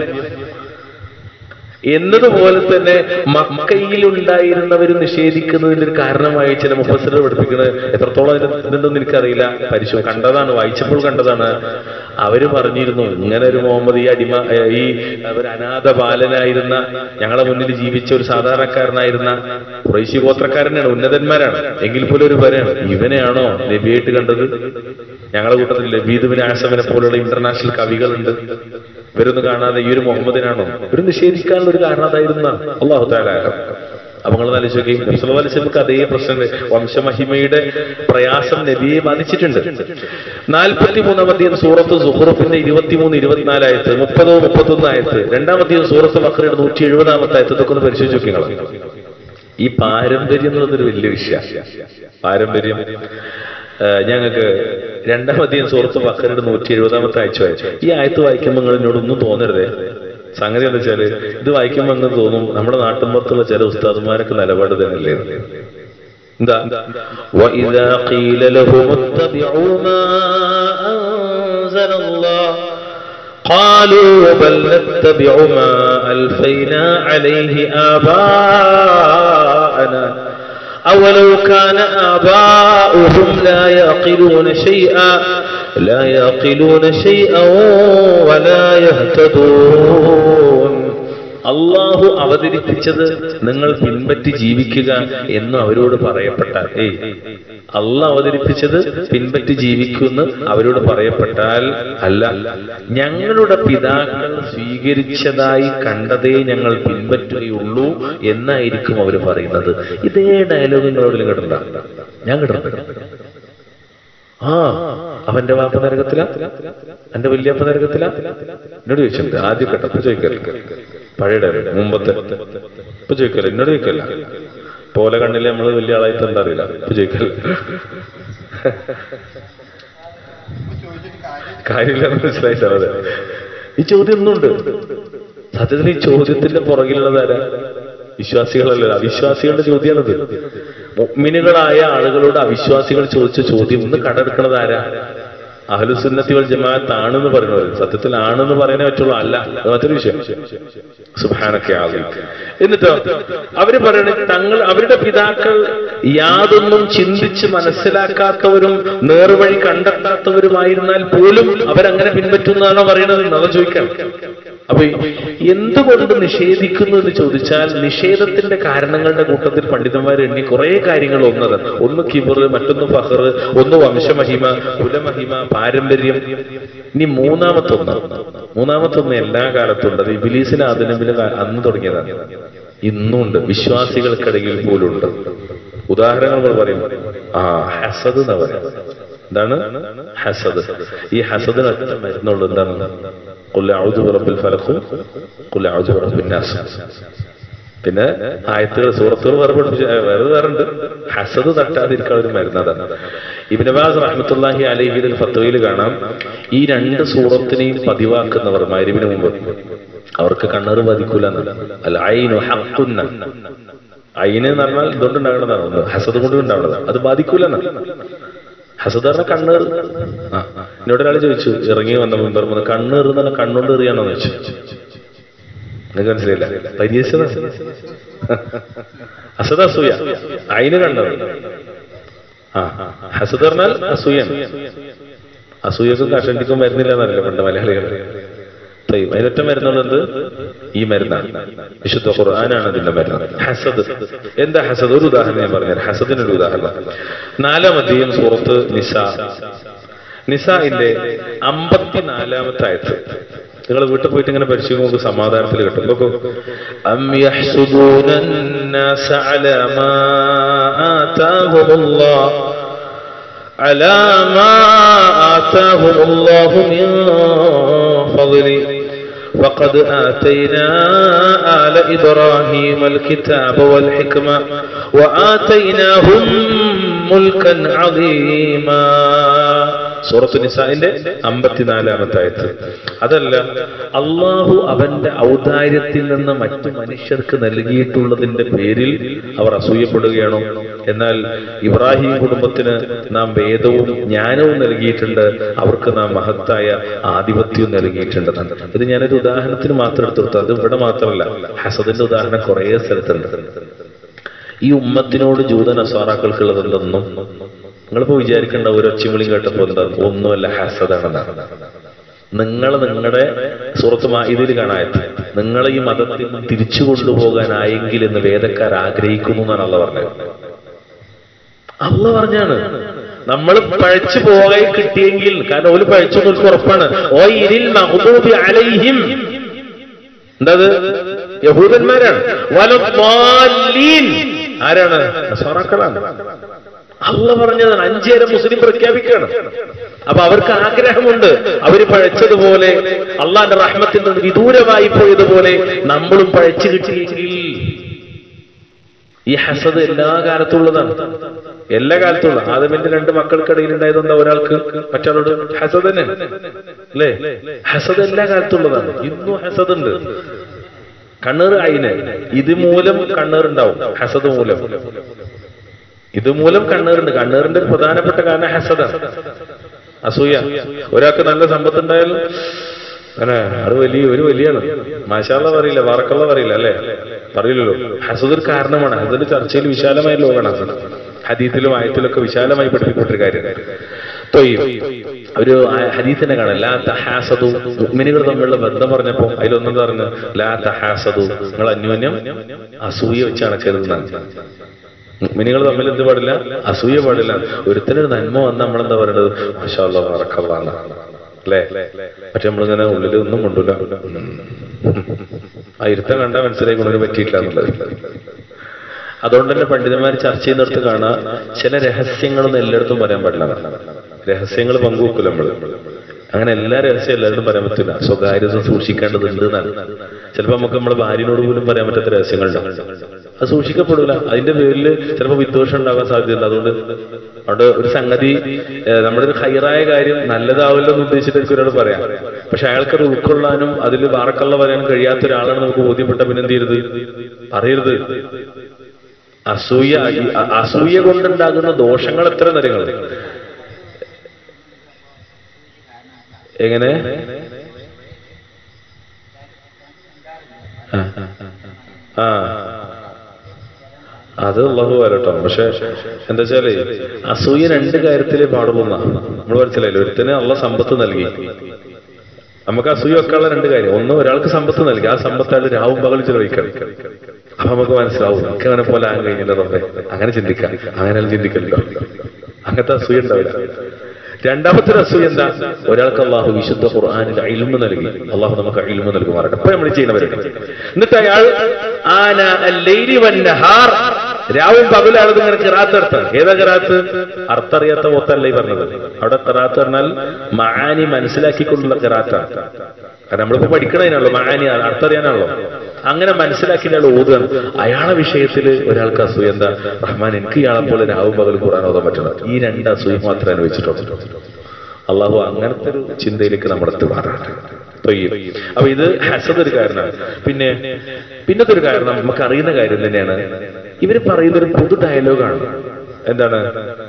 എന്നതുപോലെ തന്നെ മക്കയിലുണ്ടായിരുന്നവർ നിഷേധിക്കുന്നതിന്റെ ഒരു കാരണമായി ചില മുഫസറുകൾ പഠിപ്പിക്കുന്നത് എത്രത്തോളം ഇതിന്റെ ഇതുണ്ടെന്ന് എനിക്കറിയില്ല പരിശോ കണ്ടതാണ് വായിച്ചപ്പോൾ കണ്ടതാണ് അവര് പറഞ്ഞിരുന്നു ഇങ്ങനെ ഒരു മുഹമ്മദ് ഈ അടിമ ഏ, ഈ ഒരു അനാഥ ബാലനായിരുന്ന ഞങ്ങളെ മുന്നിൽ ജീവിച്ച ഒരു സാധാരണക്കാരനായിരുന്ന കുറേശ്ശി ഗോത്രക്കാരനാണ് ഉന്നതന്മാരാണ് എങ്കിൽ പോലും ഒരു പറയാണ് ഇവനെയാണോ നബിയായിട്ട് കണ്ടത് ഞങ്ങളുടെ കൂട്ടത്തിൽ ലബീദുബിൻ ആസമിനെ പോലുള്ള ഇന്റർനാഷണൽ കവികളുണ്ട് ഇവരൊന്നും കാണാതെ ഈ ഒരു മുഹമ്മദിനാണോ ഒരു നിഷേധിക്കാനുള്ള ഒരു കാരണം അതായിരുന്ന അള്ളാഹു താല അപ്പൊ നിങ്ങൾ ആലോചിക്കുകയും നബ്സലിസ്ലമക്ക് അതേ പ്രശ്നം വംശമഹിമയുടെ പ്രയാസം നബിയെ ബാധിച്ചിട്ടുണ്ട് നാൽപ്പത്തി മൂന്നാമത്തെയും സൂറത്ത് സുഹൃത്തിന്റെ ഇരുപത്തിമൂന്ന് ഇരുപത്തിനാലായത്ത് മുപ്പതോ മുപ്പത്തൊന്നായത്ത് രണ്ടാമത്തെയും സൂറത്ത് ബക്രയുടെ നൂറ്റി എഴുപതാമത്തെ ആയത്ത് ഇതൊക്കെ ഒന്ന് പരിശോധിച്ച് നോക്കി നിങ്ങൾ ഈ പാരമ്പര്യം എന്നുള്ളതൊരു വലിയ വിഷയം പാരമ്പര്യം ആ, ഞങ്ങൾക്ക് രണ്ടാമത്തെയും സുഹൃത്ത് ബക്കറുടെ നൂറ്റി എഴുപതാമത്തെ ആഴ്ച വായിച്ചു ഈ ആയത്ത് വായിക്കുമ്പോൾ നിങ്ങൾ എന്നോടൊന്നും തോന്നരുതേ സംഗതി എന്താ വെച്ചാല് ഇത് വായിക്കുമ്പോൾ അങ്ങ് തോന്നും നമ്മുടെ നാട്ടിൻപുറത്തുള്ള ചില ഉസ്താദുമാരൊക്കെ നിലപാട് തന്നെയല്ലേ എന്താ وَإِذَا قِيلَ لَهُمُ اتَّبِعُوا مَا أَنزَلَ اللَّهُ قالوا بل نتبع ما ألفينا عليه آباءنا أولو كان آباؤهم لا يعقلون شيئا لا يعقلون شيئا ولا يهتدون അള്ളാഹു അവതരിപ്പിച്ചത് നിങ്ങൾ പിൻപറ്റി ജീവിക്കുക എന്ന് അവരോട് പറയപ്പെട്ടാൽ ഏയ് അള്ളാഹ് അവതരിപ്പിച്ചത് പിൻപറ്റി ജീവിക്കുമെന്ന് അവരോട് പറയപ്പെട്ടാൽ അല്ല ഞങ്ങളുടെ പിതാക്കൾ സ്വീകരിച്ചതായി കണ്ടതേ ഞങ്ങൾ പിൻപറ്റുകയുള്ളൂ എന്നായിരിക്കും അവർ പറയുന്നത് ഇതേ ഡയലോഗ് നിങ്ങളോട് കേട്ടിട്ടുണ്ടോ ഞാൻ കേട്ടിട്ടുണ്ട് ആ അവന്റെ വാപ്പ നരകത്തില എന്റെ വല്യപ്പ നരകത്തില എന്നോട് ചോദിച്ചിട്ടുണ്ട് ആദ്യം കേട്ടോ ഇപ്പൊ ചോദിക്കല്ല പഴയ ഡയറി മുമ്പത്തെ ഇപ്പൊ ചോദിക്കല്ല എന്നോട് ചോദിക്കല്ല പോലെ കണ്ണില് നമ്മള് വലിയ ആളായിട്ട് എന്താ അറിയില്ല ഇപ്പൊ ചോദിക്കല്ല കാര്യമില്ലെന്ന് മനസ്സിലായി സാർ അതെ ഈ ചോദ്യം ഒന്നുണ്ട് സത്യത്തിൽ ഈ ചോദ്യത്തിന്റെ പുറകിലുള്ളത് ആരാ വിശ്വാസികളല്ല അവിശ്വാസികളുടെ ചോദ്യമാണത് മുഅ്മിനുകളായ ആളുകളോട് അവിശ്വാസികൾ ചോദിച്ച ചോദ്യം ഇന്ന് കടെടുക്കണത് ആരാ അഹ്ലുസുന്നത്തി വൽ ജമാഅത്ത് ആണെന്ന് പറയുന്നത് സത്യത്തിൽ ആണെന്ന് പറയാനേ പറ്റുള്ളൂ അല്ല അത് മറ്റൊരു വിഷയം സുബാനൊക്കെ ആകും എന്നിട്ടോ അവര് പറയണ തങ്ങൾ അവരുടെ പിതാക്കൾ യാതൊന്നും ചിന്തിച്ച് മനസ്സിലാക്കാത്തവരും നേർവഴി കണ്ടെത്താത്തവരുമായിരുന്നാൽ പോലും അവരങ്ങനെ പിൻപറ്റുന്നതാണോ പറയണത് അത് ചോദിക്കാം അപ്പൊ എന്തുകൊണ്ട് നിഷേധിക്കുന്നു എന്ന് ചോദിച്ചാൽ നിഷേധത്തിന്റെ കാരണങ്ങളുടെ കൂട്ടത്തിൽ പണ്ഡിതന്മാർ എണ്ണി കുറെ കാര്യങ്ങൾ ഒന്നത് ഒന്ന് കിബർ മറ്റൊന്ന് ഫഹർ ഒന്ന് വംശമഹിമ കുലമഹിമ പാരമ്പര്യം ഇനി മൂന്നാമത്തെ ഒന്ന് മൂന്നാമത്തെ ഒന്ന് എല്ലാ കാലത്തും ഉണ്ട് അത് ഇബിലീസിന് അതിനമ്പില് അന്ന് തുടങ്ങിയതാണ് ഇന്നുണ്ട് വിശ്വാസികൾക്കിടയിൽ പോലും ഉണ്ട് ഉദാഹരണങ്ങൾ പറയും ആ ഹസദ് എന്ന് പറയാം എന്താണ് ഹസദ് ഈ ഹസദിന് ഒറ്റ മരുന്നുള്ളൂ എന്താണ് قل أعوذ برب الفلق قل أعوذ برب الناس പിന്നെ ആയത്തുകൾ സൂറത്തുകൾ വേറെ പഠിപ്പിച്ച വേറെ വേറെ ഉണ്ട് ഹസദ് തട്ടാതിരിക്കാൻ ഒരു മരുന്നതാണ് ഇബിനബാസ് റഹ്മത്തുല്ലാഹി അലഹിൽ ഫത്തുവയിൽ കാണാം ഈ രണ്ട് സൂറത്തിനെയും പതിവാക്കുന്നവർ മരുവിന് മുമ്പ് അവർക്ക് കണ്ണറ് ബാധിക്കൂല അല്ല അയിനു ഹക്കുന്ന അയിന് എന്ന് പറഞ്ഞാൽ ഇതുകൊണ്ട് ഉണ്ടാകണതാണ് ഒന്ന് ഹസദ് കൊണ്ട് ഉണ്ടാവുന്നതാണ് അത് ബാധിക്കൂല ഹസദാറിനെ കണ്ണേർ ആ എന്നോട് ഒരാൾ ചോദിച്ചു ഇറങ്ങി വന്ന മുമ്പ് വന്ന് കണ്ണേർ എന്ന് കണ്ണുകൊണ്ട് എറിയാണോന്ന് ചോദിച്ചു നിങ്ങൾക്ക് മനസ്സിലായില്ല പരിഹസിച്ചതാ ഹസദ അസൂയ അയിന് കണ്ണേർ ആ ഹസദ് പറഞ്ഞാൽ അസൂയാണ് അസൂയക്കും കഷണ്ടിക്കും വരുന്നില്ല എന്നറിയില്ല പണ്ട് മലയാളികൾ തയ്യും അതിനൊറ്റ മരുന്നുള്ളത് ഈ മരുന്നാണ് വിശുദ്ധ ഖുർആനാണ് അതിന്റെ മരുന്ന് ഹസദ് എന്താ ഹസദ് ഒരു ഉദാഹരണം ഞാൻ പറഞ്ഞുതരാം ഹസദിനൊരു ഉദാഹരണം നാലാം അധ്യയം സൂറത്ത് നിസ നിസാഇന്റെ അമ്പത്തിനാലാമത്തെ ആയത്ത് നിങ്ങൾ വീട്ടിൽ പോയിട്ട് ഇങ്ങനെ പഠിച്ചു നമുക്ക് സമാധാനത്തിൽ കിട്ടും നോക്കൂ അം യഹ്സുദൂന الناس على ما آتاهم الله على ما آتاهم الله من فضله فقد آتينا آل إبراهيم الكتاب والحكمة وآتيناهم ملكا عظيما സൂറത്ത് നിസാന്റെ അമ്പത്തിനാലാമത്തെ ആയത്ത് അതല്ല അള്ളാഹു അവന്റെ ഔദാര്യത്തിൽ നിന്ന് മറ്റു മനുഷ്യർക്ക് നൽകിയിട്ടുള്ളതിന്റെ പേരിൽ അവർ അസൂയപ്പെടുകയാണോ എന്നാൽ ഇബ്രാഹിം കുടുംബത്തിന് നാം വേദവും ജ്ഞാനവും നൽകിയിട്ടുണ്ട് അവർക്ക് നാം മഹത്തായ ആധിപത്യവും നൽകിയിട്ടുണ്ട് ഇത് ഞാനൊരു ഉദാഹരണത്തിന് മാത്രം എടുത്തു അത് ഇവിടെ മാത്രമല്ല ഹസദിന്റെ ഉദാഹരണം കുറേ സ്ഥലത്തുണ്ട് ഈ ഉമ്മത്തിനോട് ജൂത നസാറാക്കൾക്കുള്ളത് എന്തെന്നും നിങ്ങളിപ്പോ വിചാരിക്കേണ്ട ഒരു ഒച്ചവിളിയും കേട്ടപ്പോ എന്താ ഒന്നുമല്ല ഹസദാണെന്നാണ് നിങ്ങൾ നിങ്ങളുടെ സുഹൃത്ത് ഇതിൽ കാണാത്ത നിങ്ങൾ ഈ മതത്തിൽ നിന്ന് തിരിച്ചു കൊണ്ടുപോകാനായെങ്കിൽ എന്ന് വേദക്കാർ ആഗ്രഹിക്കുന്നു എന്നാണ് അള്ള പറഞ്ഞത് അള്ള പറഞ്ഞാണ് നമ്മൾ പഴച്ചു പോകാൻ കിട്ടിയെങ്കിൽ കാരണം ഒരു പഴച്ചു നമുക്ക് ഉറപ്പാണ് ഓ ഇതിൽ മഹബൂബി അലൈഹിം എന്തത് യഹൂദന്മാരാണ് വലദ്ദാലീൻ. ആരാണ് നസാറാക്കളാണ് അള്ള പറഞ്ഞതാണ് അഞ്ചേരം മുസ്ലിം പ്രഖ്യാപിക്കുകയാണ് അപ്പൊ അവർക്ക് ആഗ്രഹമുണ്ട് അവര് പഴച്ചതുപോലെ അള്ളാന്റെ റഹ്മത്തിൽ നിന്ന് വിദൂരമായി പോയതുപോലെ നമ്മളും പഴച്ചു കിട്ടിയെങ്കിൽ ഈ ഹസദ് എല്ലാ കാലത്തുള്ളതാണ് എല്ലാ കാലത്തുള്ള ആദമിന്റെ രണ്ട് മക്കൾക്കിടയിൽ ഉണ്ടായതെന്താ ഒരാൾക്ക് മറ്റൊരാളോട് ഹസദ് തന്നെ അല്ലേ ഹസദ് എല്ലാ കാലത്തുള്ളതാണ് ഇന്നും ഹസദ് ഉണ്ട് കണ്ണീർ അയിന് ഇത് മൂലം കണ്ണീറുണ്ടാവും ഹസദ് മൂലം ഇത് മൂലം കണ്ണീറുണ്ട് കണ്ണീറിന്റെ ഒരു പ്രധാനപ്പെട്ട കാരണം ഹസദാണ് അസൂയ ഒരാൾക്ക് നല്ല സമ്പത്ത് ഉണ്ടായാലും അങ്ങനെ അത് വലിയ ഒരു വലിയാണ് മാഷാള്ള പറയില്ല വാറക്കള്ള പറയില്ല അല്ലേ പറയില്ലല്ലോ ഹസദ് ഒരു കാരണമാണ് ഹസദിന്റെ ചർച്ചയിൽ വിശാലമായ ലോകമാണ് ഹസദ് ഹദീത്തിലും ആയത്തിലൊക്കെ വിശാലമായി പഠിപ്പിക്കപ്പെട്ടൊരു കാര്യമാണ് തൊയ്യും ഒരു ഹദീസിനെ കാണാം ലാ തഹാസദു മുഅ്മിനുകൾ തമ്മിലുള്ള ബന്ധം പറഞ്ഞപ്പോ അതിലൊന്നെന്താ പറഞ്ഞു ലാ തഹാസദു നിങ്ങൾ അന്യോന്യം അസൂയ വെച്ച് നടക്കരുതെന്നാണ് മിനികൾ തമ്മിൽ എന്ത് പാടില്ല അസൂയ പാടില്ല ഒരുത്തനൊരു നന്മ വന്ന് നമ്മളെന്താ പറയണത് മാഷാല്ല വറക്കള്ളാണ് അല്ലേ പക്ഷെ നമ്മളിങ്ങനെ ഉള്ളിൽ ഒന്നും കൊണ്ടൂല ആ ഇരുത്തം കണ്ടാൽ മനസ്സിലായി കൊണ്ടിന് പറ്റിയിട്ടില്ല എന്നുള്ളത് അതുകൊണ്ട് തന്നെ പണ്ഡിതന്മാർ ചർച്ച ചെയ്യുന്നിടത്ത് കാണാം ചില രഹസ്യങ്ങളൊന്നും എല്ലായിടത്തും പറയാൻ പാടില്ല രഹസ്യങ്ങൾ പങ്കുവെക്കില്ല നമ്മൾ അങ്ങനെ എല്ലാ രഹസ്യം എല്ലാവരോടും പറയാൻ പറ്റില്ല സ്വകാര്യത സൂക്ഷിക്കേണ്ടതുണ്ട് എന്നാണ് ചിലപ്പോൾ നമുക്ക് നമ്മുടെ ഭാര്യനോട് പോലും പറയാൻ പറ്റാത്ത രഹസ്യങ്ങളുണ്ടാവും അത് സൂക്ഷിക്കപ്പെടില്ല അതിന്റെ പേരിൽ ചിലപ്പോൾ വിദ്വേഷം ഉണ്ടാകാൻ സാധ്യതയുണ്ട് അതുകൊണ്ട് അവിടെ ഒരു സംഗതി ഏഹ്, നമ്മുടെ ഒരു ഹൈറായ കാര്യം നല്ലതാവല്ലോ എന്ന് ഉദ്ദേശിച്ചിട്ട് ഒരാൾ പറയാം പക്ഷെ അയാൾക്കത് ഉൾക്കൊള്ളാനും അതിൽ വാറക്കള്ള പറയാനും കഴിയാത്ത ഒരാളാണ് നമുക്ക് ബോധ്യപ്പെട്ട പിന്നെ എന്ത് ചെയ്യരുത് പറയരുത് അസൂയ ഈ അ- അസൂയ കൊണ്ടുണ്ടാകുന്ന ദോഷങ്ങൾ എത്ര നിരങ്ങൾ എങ്ങനെ ആ, ആ, ആ. അത് ഉള്ളത് വരട്ടോ പക്ഷെ എന്താ വെച്ചാല് അസൂയ രണ്ട് കാര്യത്തിലേ പാടുള്ളൂ എന്നാ നമ്മൾ മനസ്സിലായില്ല ഒരുത്തന് ഉള്ള സമ്പത്ത് നൽകി നമുക്ക് അസൂയ വെക്കാനുള്ള രണ്ട് കാര്യം ഒന്ന് ഒരാൾക്ക് സമ്പത്ത് നൽകി ആ സമ്പത്ത് അയാൾ രാവും പകൽ ചെലവഴിക്കണം അപ്പൊ നമുക്ക് മനസ്സിലാവും എനിക്ക് അവനെ പോലെ ആകാൻ കഴിഞ്ഞില്ല റബ്ബേ അങ്ങനെ ചിന്തിക്കാം അങ്ങനെ ചിന്തിക്കല്ലോ അങ്ങനത്തെ അസൂയ ഉണ്ടാവില്ല രണ്ടാമത്തെ ഒരു അസൂയ എന്താ ഒരാൾക്ക് അള്ളാഹു വിശുദ്ധ ഖുർആാനിൽ ഇൽമ നൽകി അള്ളാഹു നമുക്ക് ഇൽമ നൽകുമാറട്ടെ അപ്പൊ നമ്മൾ ചെയ്യുന്നവരുണ്ട് എന്നിട്ട് അയാൾ ആന അല്ലൈലി വന്നഹാർ രാവും പകലാണ് ഇങ്ങനെ കിറാത്ത് അർത്ഥം ഏതാ കിറാത്ത് അർത്ഥറിയാത്ത പോത്തല്ല ഈ പറഞ്ഞത് അവിടെ കിറാത്ത് പറഞ്ഞാൽ മഹാനി മനസ്സിലാക്കിക്കൊണ്ടുള്ള കിറാത്താണ് കാരണം നമ്മളിപ്പോ പഠിക്കണതിനാണല്ലോ മഹാനി അർത്ഥറിയാനാണല്ലോ അങ്ങനെ മനസ്സിലാക്കി അയാൾ ഓതുകയാണ് അയാളെ വിഷയത്തിൽ ഒരാൾക്ക് അസൂയ എന്താ റഹ്മാൻ എനിക്ക് ഇയാളെ പോലെ രാവും പകൽ ഖുറാൻ ഓതാൻ പറ്റണം ഈ രണ്ട് അസൂയ മാത്രമേ അനുഭവിച്ചിട്ടുള്ളൂ അള്ളാഹു അങ്ങനത്തെ ഒരു ചിന്തയിലേക്ക് നമ്മൾ എത്തുമാറാണ് തൊയ്യും അപ്പൊ ഇത് ഹസദ് ഒരു കാരണമാണ് പിന്നെ പിന്നത്തെ ഒരു കാരണം നമുക്ക് അറിയുന്ന കാര്യം തന്നെയാണ് ഇവർ പറയുന്ന ഒരു പൊതു ഡയലോഗാണ് എന്താണ്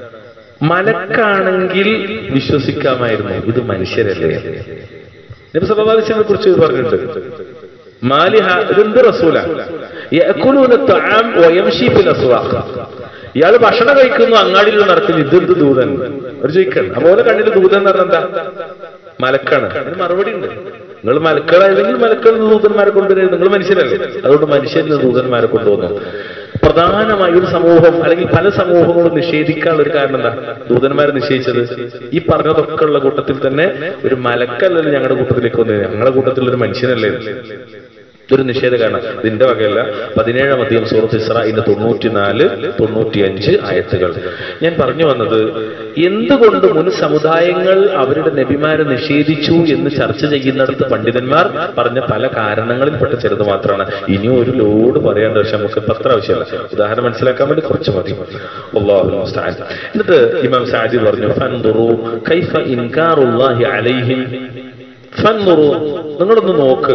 മലക്കാണെങ്കിൽ വിശ്വസിക്കാമായിരുന്നു ഇത് മനുഷ്യരല്ലേ നബി സല്ലല്ലാഹു അലൈഹി വസല്ലമയെ കുറിച്ച് പറഞ്ഞിട്ടുണ്ട് മാലിഹ ഇതെന്ത് റസൂല യഅകുലൂന തആം വയംശി ഫിൽ അസ്വാഖ് ഇയാൾ ഭക്ഷണം കഴിക്കുന്നു അങ്ങാടിയിൽ നടക്കുന്നു ഇതെന്ത് ദൂതൻ ഒരു ചോദിക്കണം അതുപോലെ കണ്ണിൽ ദൂതൻ എന്ന് പറഞ്ഞാൽ എന്താ മലക്കാണ് അതിന് മറുപടി ഉണ്ട് നിങ്ങൾ മലക്കളായതെങ്കിൽ മലക്കളിൽ നിന്ന് ദൂതന്മാരെ കൊണ്ടുവരുന്നത് നിങ്ങൾ മനുഷ്യരല്ലേ അതുകൊണ്ട് മനുഷ്യരിൽ നിന്ന് ദൂതന്മാരെ കൊണ്ടുവന്നു പ്രധാനമായി ഒരു സമൂഹം അല്ലെങ്കിൽ പല സമൂഹങ്ങളും നിഷേധിക്കാനുള്ള ഒരു കാരണം എന്താ ദൂതന്മാരെ നിശ്ചയിച്ചത് ഈ പറഞ്ഞതൊക്കെ ഉള്ള കൂട്ടത്തിൽ തന്നെ ഒരു മലക്കല്ലല്ലോ ഞങ്ങളുടെ കൂട്ടത്തിലേക്ക് വന്നത് ഞങ്ങളുടെ കൂട്ടത്തിൽ ഒരു മനുഷ്യനല്ലേ ഇത്? ഇതൊരു നിഷേധ കാരണം ഇതിന്റെ വകയല്ല പതിനേഴാം അധികം സൂറത്ത് ഇസ്ര ഇന്ന് തൊണ്ണൂറ്റിനാല് തൊണ്ണൂറ്റിയഞ്ച് ആയത്തുകൾ ഞാൻ പറഞ്ഞു വന്നത് എന്തുകൊണ്ട് മുൻ സമുദായങ്ങൾ അവരുടെ നബിമാരെ നിഷേധിച്ചു എന്ന് ചർച്ച ചെയ്യുന്നിടത്ത് പണ്ഡിതന്മാർ പറഞ്ഞ പല കാരണങ്ങളിൽപ്പെട്ട ചെറുത് മാത്രമാണ് ഇനിയും ഒരു ലോഡ് പറയേണ്ട പക്ഷെ നമുക്ക് പത്ര ആവശ്യമില്ല ഉദാഹരണം മനസ്സിലാക്കാൻ വേണ്ടി കുറച്ച് മതി അല്ലാഹു മുസ്തആൻ. എന്നിട്ട് ഇമാം സാജി പറഞ്ഞു ഫൻദുറു കൈഫ ഇൻകാറുല്ലാഹി അലൈഹിം ഫൻദുറു നിങ്ങളൊന്ന് നോക്ക്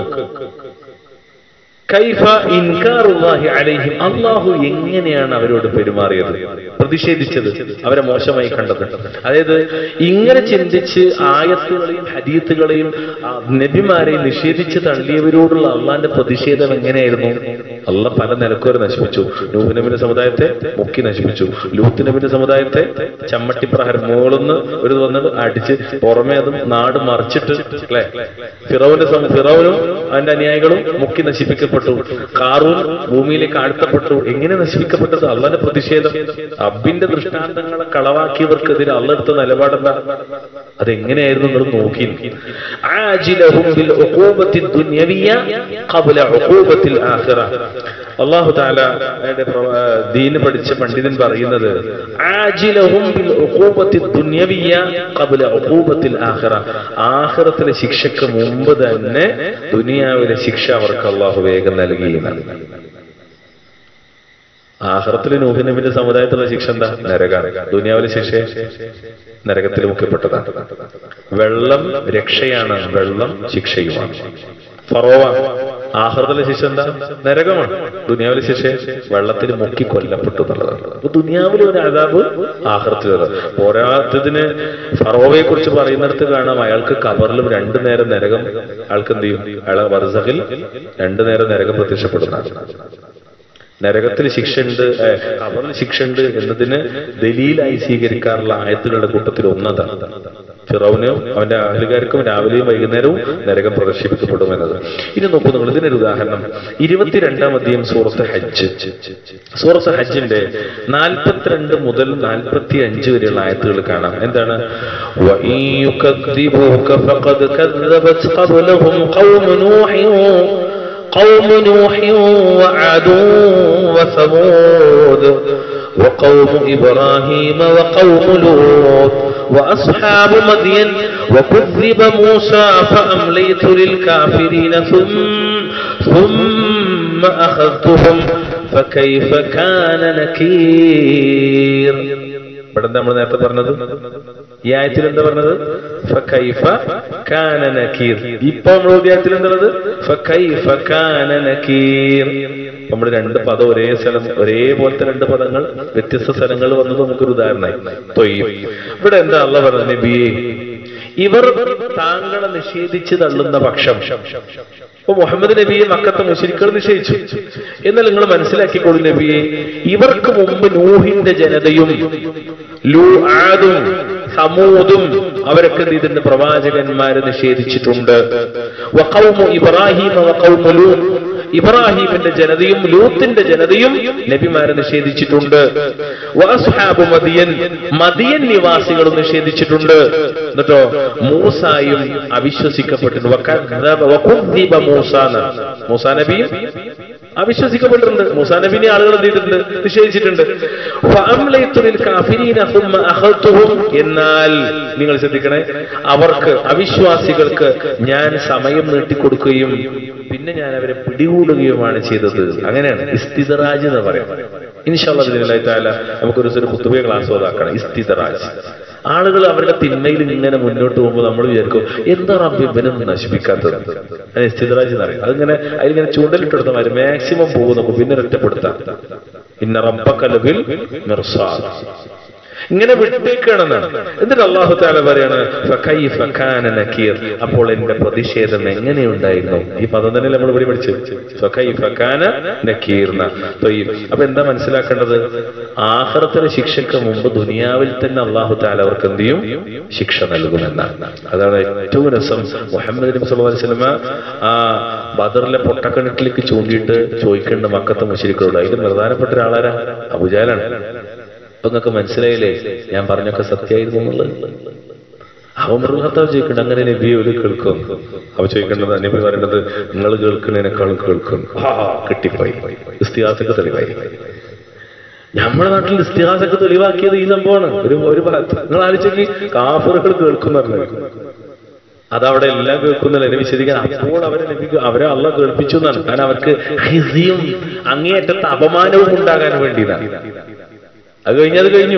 കൈഫ ഇൻകാറുല്ലാഹി അലൈഹിം അള്ളാഹു എങ്ങനെയാണ് അവരോട് പെരുമാറിയത് പ്രതിഷേധിച്ചത് അവരെ മോശമായി കണ്ടത് അതായത് ഇങ്ങനെ ചിന്തിച്ച് ആയത്തുകളെയും ഹദീത്തുകളെയും ആ, നബിമാരെയും നിഷേധിച്ച് തള്ളിയവരോടുള്ള അള്ളാന്റെ പ്രതിഷേധം എങ്ങനെയായിരുന്നു അള്ള പല നിലക്കുവരെ നശിപ്പിച്ചു നൂഹ് നബിന്റെ സമുദായത്തെ മുക്കി നശിപ്പിച്ചു ലൂത്ത് നബിന്റെ സമുദായത്തെ ചമ്മട്ടി പ്രഹാരം മുകളിന്ന് ഒരു വന്നത് അടിച്ച് പുറമേ അതും നാട് മറിച്ചിട്ട് അല്ലെ ഫിറോവിന്റെ സം- ഫിറോവിനും അവന്റെ അനുയായികളും മുക്കി നശിപ്പിക്കപ്പെട്ടു കാറൂൻ ഭൂമിയിലേക്ക് ആഴ്ത്തപ്പെട്ടു എങ്ങനെ നശിപ്പിക്കപ്പെട്ടത് അള്ളന്റെ പ്രതിഷേധം അബിന്റെ ദൃഷ്ടാന്തങ്ങളെ കളവാക്കിയവർക്കെതിരെ അള്ള എടുത്ത നിലപാടെന്താ അതെങ്ങനെയായിരുന്നു നിങ്ങൾ നോക്കി ആജിലഹും ബിൽ ഉഖൂബത്തി ദുനിയവിയ ഖബ്ല ഉഖൂബത്തിൽ ആഖിറ അല്ലാഹു തആല അയാളുടെ പ്രവ- ആ, ദീന് പഠിച്ച പണ്ഡിതൻ പറയുന്നത് ആജിലഹും ബിൽ ഉഖൂബത്തി ദുനിയവിയ ഖബ്ല ഉഖൂബത്തിൽ ആഖിറ ആഖിറത്തിലെ ശിക്ഷയ്ക്ക് മുമ്പ് തന്നെ ദുനിയാവിലെ ശിക്ഷ അവർക്ക് അള്ളാഹു വേഗം നൽകിയെന്നാണ് ആഹ്റത്തിലെ നൂഹ് നബിന്റെ സമുദായത്തിലുള്ള ശിക്ഷ എന്താ നരകാണ് ദുനിയാവിലെ ശിക്ഷ നരകത്തിൽ മുഖ്യപ്പെട്ടതാണ് വെള്ളം രക്ഷയാണ് വെള്ളം ശിക്ഷയുമാണ് ഫറോവ ആഹ്റത്തിലെ ശിക്ഷ എന്താ നരകമാണ് ദുനിയാവിലെ ശിക്ഷ വെള്ളത്തിൽ മുക്കി കൊല്ലപ്പെട്ടു എന്നുള്ളതാണ് അപ്പൊ ദുനിയാവിലെ ഒരു അതാബ് ആഹ്റത്തിൽ പോരാത്തതിന് ഫറോവയെ കുറിച്ച് പറയുന്നിടത്ത് കാണാം അയാൾക്ക് കബറിലും രണ്ടു നേരം നരകം അയാൾക്ക് എന്ത് ചെയ്യും അയാളെ വർസഖിൽ രണ്ടു നേരം നരകം പ്രത്യക്ഷപ്പെടുന്നതാണ് നരകത്തിൽ ശിക്ഷയുണ്ട് ഏഹ്, കബറിൽ ശിക്ഷയുണ്ട് എന്നതിന് ദലീലായി സ്വീകരിക്കാറുള്ള ആയത്തുകളുടെ കൂട്ടത്തിൽ ഒന്നതാണ് ഫിറോവിനും അവന്റെ അഹലുകാർക്കും രാവിലെയും വൈകുന്നേരവും നരകം പ്രദർശിപ്പിക്കപ്പെടും എന്നത് ഇനി നോക്കൂ നിങ്ങൾ ഇതിനൊരു ഉദാഹരണം ഇരുപത്തിരണ്ടാം അധ്യയം സൂറത്ത് ഹജ്ജ് സൂറത്ത് ഹജ്ജിന്റെ നാൽപ്പത്തിരണ്ട് മുതൽ നാൽപ്പത്തി അഞ്ച് വരെയുള്ള ആയത്തുകൾ കാണാം എന്താണ് وَإِن يُكَذِّبُوكَ فَقَدْ كَذَّبَتْ قَبْلَهُمْ قَوْمُ نُوحٍ قوم نوح وعاد وثمود وقوم إبراهيم وقوم لوط وأصحاب مدين وكذب موسى فأمليت للكافرين ثم ثم أخذتهم فكيف كان نكير ഇവിടെ എന്താ നമ്മൾ നേരത്തെ പറഞ്ഞത് ഈ ആയത്തിൽ എന്താ പറഞ്ഞത് ഫകൈഫ കാന നകീർ ഇപ്പൊ നമ്മൾ ആയത്തിൽ എന്താണത് ഫകൈഫ കാന നകീർ നമ്മൾ രണ്ട് പദം ഒരേ സ്ഥലം ഒരേപോലത്തെ രണ്ട് പദങ്ങൾ വ്യത്യസ്ത സ്ഥലങ്ങളിൽ വന്നത് നമുക്കൊരു ഉദാഹരണമായി തൊയ്യും ഇവിടെ എന്താ അല്ല പറഞ്ഞത് നബിയെ ഇവർ താങ്കളെ നിഷേധിച്ച് തള്ളുന്ന പക്ഷം ഇപ്പൊ മുഹമ്മദ് നബിയെ മക്കത്തെ മുശരിക്കൾ നിശ്ചയിച്ചു എന്നാൽ നിങ്ങൾ മനസ്സിലാക്കിക്കോളൂ നബിയെ ഇവർക്ക് മുമ്പ് നൂഹിന്റെ ജനതയും ലൂ ആദും സമൂതും അവരൊക്കെ എന്ത് ചെയ്തിട്ടുണ്ട് പ്രവാചകന്മാരെ നിഷേധിച്ചിട്ടുണ്ട് വഖൗമു ഇബ്രാഹിം വഖൗമു ലൂത്ത് ഇബ്രാഹിമിന്റെ ജനതയും ലൂത്തിന്റെ ജനതയും നബിമാരെ നിഷേധിച്ചിട്ടുണ്ട് വഅസ്ഹാബു മദിയൻ മദിയൻ നിവാസികളും നിഷേധിച്ചിട്ടുണ്ട് എന്നിട്ടോ മൂസായും അവിശ്വസിക്കപ്പെട്ടിട്ടുണ്ട് വകദ്ദബ വകുദ്ദിബ മൂസ എന്നാണ്. മൂസാ നബിയും അവിശ്വസിക്കപ്പെട്ടിട്ടുണ്ട് മൂസാ നബിനെ ആളുകൾ എന്ത് ചെയ്തിട്ടുണ്ട് നിഷേധിച്ചിട്ടുണ്ട് ഫഅംലൈതു ലിൽ കാഫിരീന സുമ്മ അഖദ്തുഹും എന്നാൽ നിങ്ങൾ ശ്രദ്ധിക്കണേ അവർക്ക് അവിശ്വാസികൾക്ക് ഞാൻ സമയം നീട്ടിക്കൊടുക്കുകയും പിന്നെ ഞാൻ അവരെ പിടികൂടുകയുമാണ് ചെയ്തത് അങ്ങനെയാണ് ഇസ്തിദറാജ് എന്ന് പറയാം ഇൻഷാല്ലാ ഇതിനായി താല നമുക്കൊരു ഒരു കുത്തുബിയ ക്ലാസ് ഓതാക്കണം ഇസ്തിദറാജ് ആളുകൾ അവരുടെ തിന്മയിൽ ഇങ്ങനെ മുന്നോട്ട് പോകുമ്പോൾ നമ്മൾ വിചാരിക്കും എന്താ റബ്ബി ഇവനും നശിപ്പിക്കാത്തത് അതിന് ഇസ്തിദറാജ് എന്ന് പറയും അതിങ്ങനെ അതിലിങ്ങനെ ചൂണ്ടലിട്ടെടുത്ത മാതിരി മാക്സിമം പോകും നമുക്ക് പിന്നെ ഒറ്റപ്പെടുത്താം ഇന്ന റബ്ബക്കലബിൽ മിർസാദ് ഇങ്ങനെ വിട്ടേക്കണമെന്നാണ് എന്നിട്ട് അള്ളാഹു താല പറയാണ് ഫകൈഫ കാന നകീർ അപ്പോൾ എന്റെ പ്രതിഷേധം എങ്ങനെയുണ്ടായിരുന്നു ഈ പദം തന്നെ നമ്മൾ ഇവിടെ പഠിച്ചു ഫകൈഫ കാന നക്കീർന്ന തൊയ്യും അപ്പൊ എന്താ മനസ്സിലാക്കേണ്ടത് ആഹ്റത്തിന് ശിക്ഷയ്ക്ക് മുമ്പ് ദുനിയാവിൽ തന്നെ അള്ളാഹു താല അവർക്ക് എന്ത് ചെയ്യും ശിക്ഷ നൽകുമെന്നാണ് അതാണ് ഏറ്റവും രസം മുഹമ്മദ് നബി സല്ലല്ലാഹു അലൈഹി വസല്ലമ ആ ബദറിലെ പൊട്ടക്കിണറ്റിലേക്ക് ചൂണ്ടിയിട്ട് ചോദിക്കേണ്ട മക്കത്തെ മുശരിക്കളോട് അതിൽ പ്രധാനപ്പെട്ട ഒരാളാരാ അബുജാലാണ് അപ്പൊ നിങ്ങൾക്ക് മനസ്സിലായില്ലേ ഞാൻ പറഞ്ഞൊക്കെ സത്യമായിരുന്നു എന്നുള്ളത് അവൻ മൃഗത്താവ് ചോദിക്കണ്ട അങ്ങനെ നബിയെ ഒരു കേൾക്കും അവ ചോദിക്കേണ്ടത് നബി പറയേണ്ടത് നിങ്ങൾ കേൾക്കുന്നതിനേക്കാളും കേൾക്കും ആ, കിട്ടിപ്പോയി ഇസ്തിഹാസക്ക് തെളിവായി നമ്മുടെ നാട്ടിൽ ഇസ്തിഹാസൊക്കെ തെളിവാക്കിയത് ഈ സംഭവമാണ് ഒരു ഒരു ഭാഗത്ത് നിങ്ങൾ ആലോചിക്കി കാഫറുകൾ കേൾക്കുന്ന അതവിടെ എല്ലാം കേൾക്കുന്നില്ല എന്നെ വിശദിക്കാൻ അപ്പോൾ അവരെ ലഭിക്കും അവരെ അള്ള കേൾപ്പിച്ചു എന്നാണ് കാരണം അവർക്ക് ഹിസിയും അങ്ങേയറ്റത്തെ അപമാനവും ഉണ്ടാകാൻ വേണ്ടിയതാണ് അത് കഴിഞ്ഞത് കഴിഞ്ഞു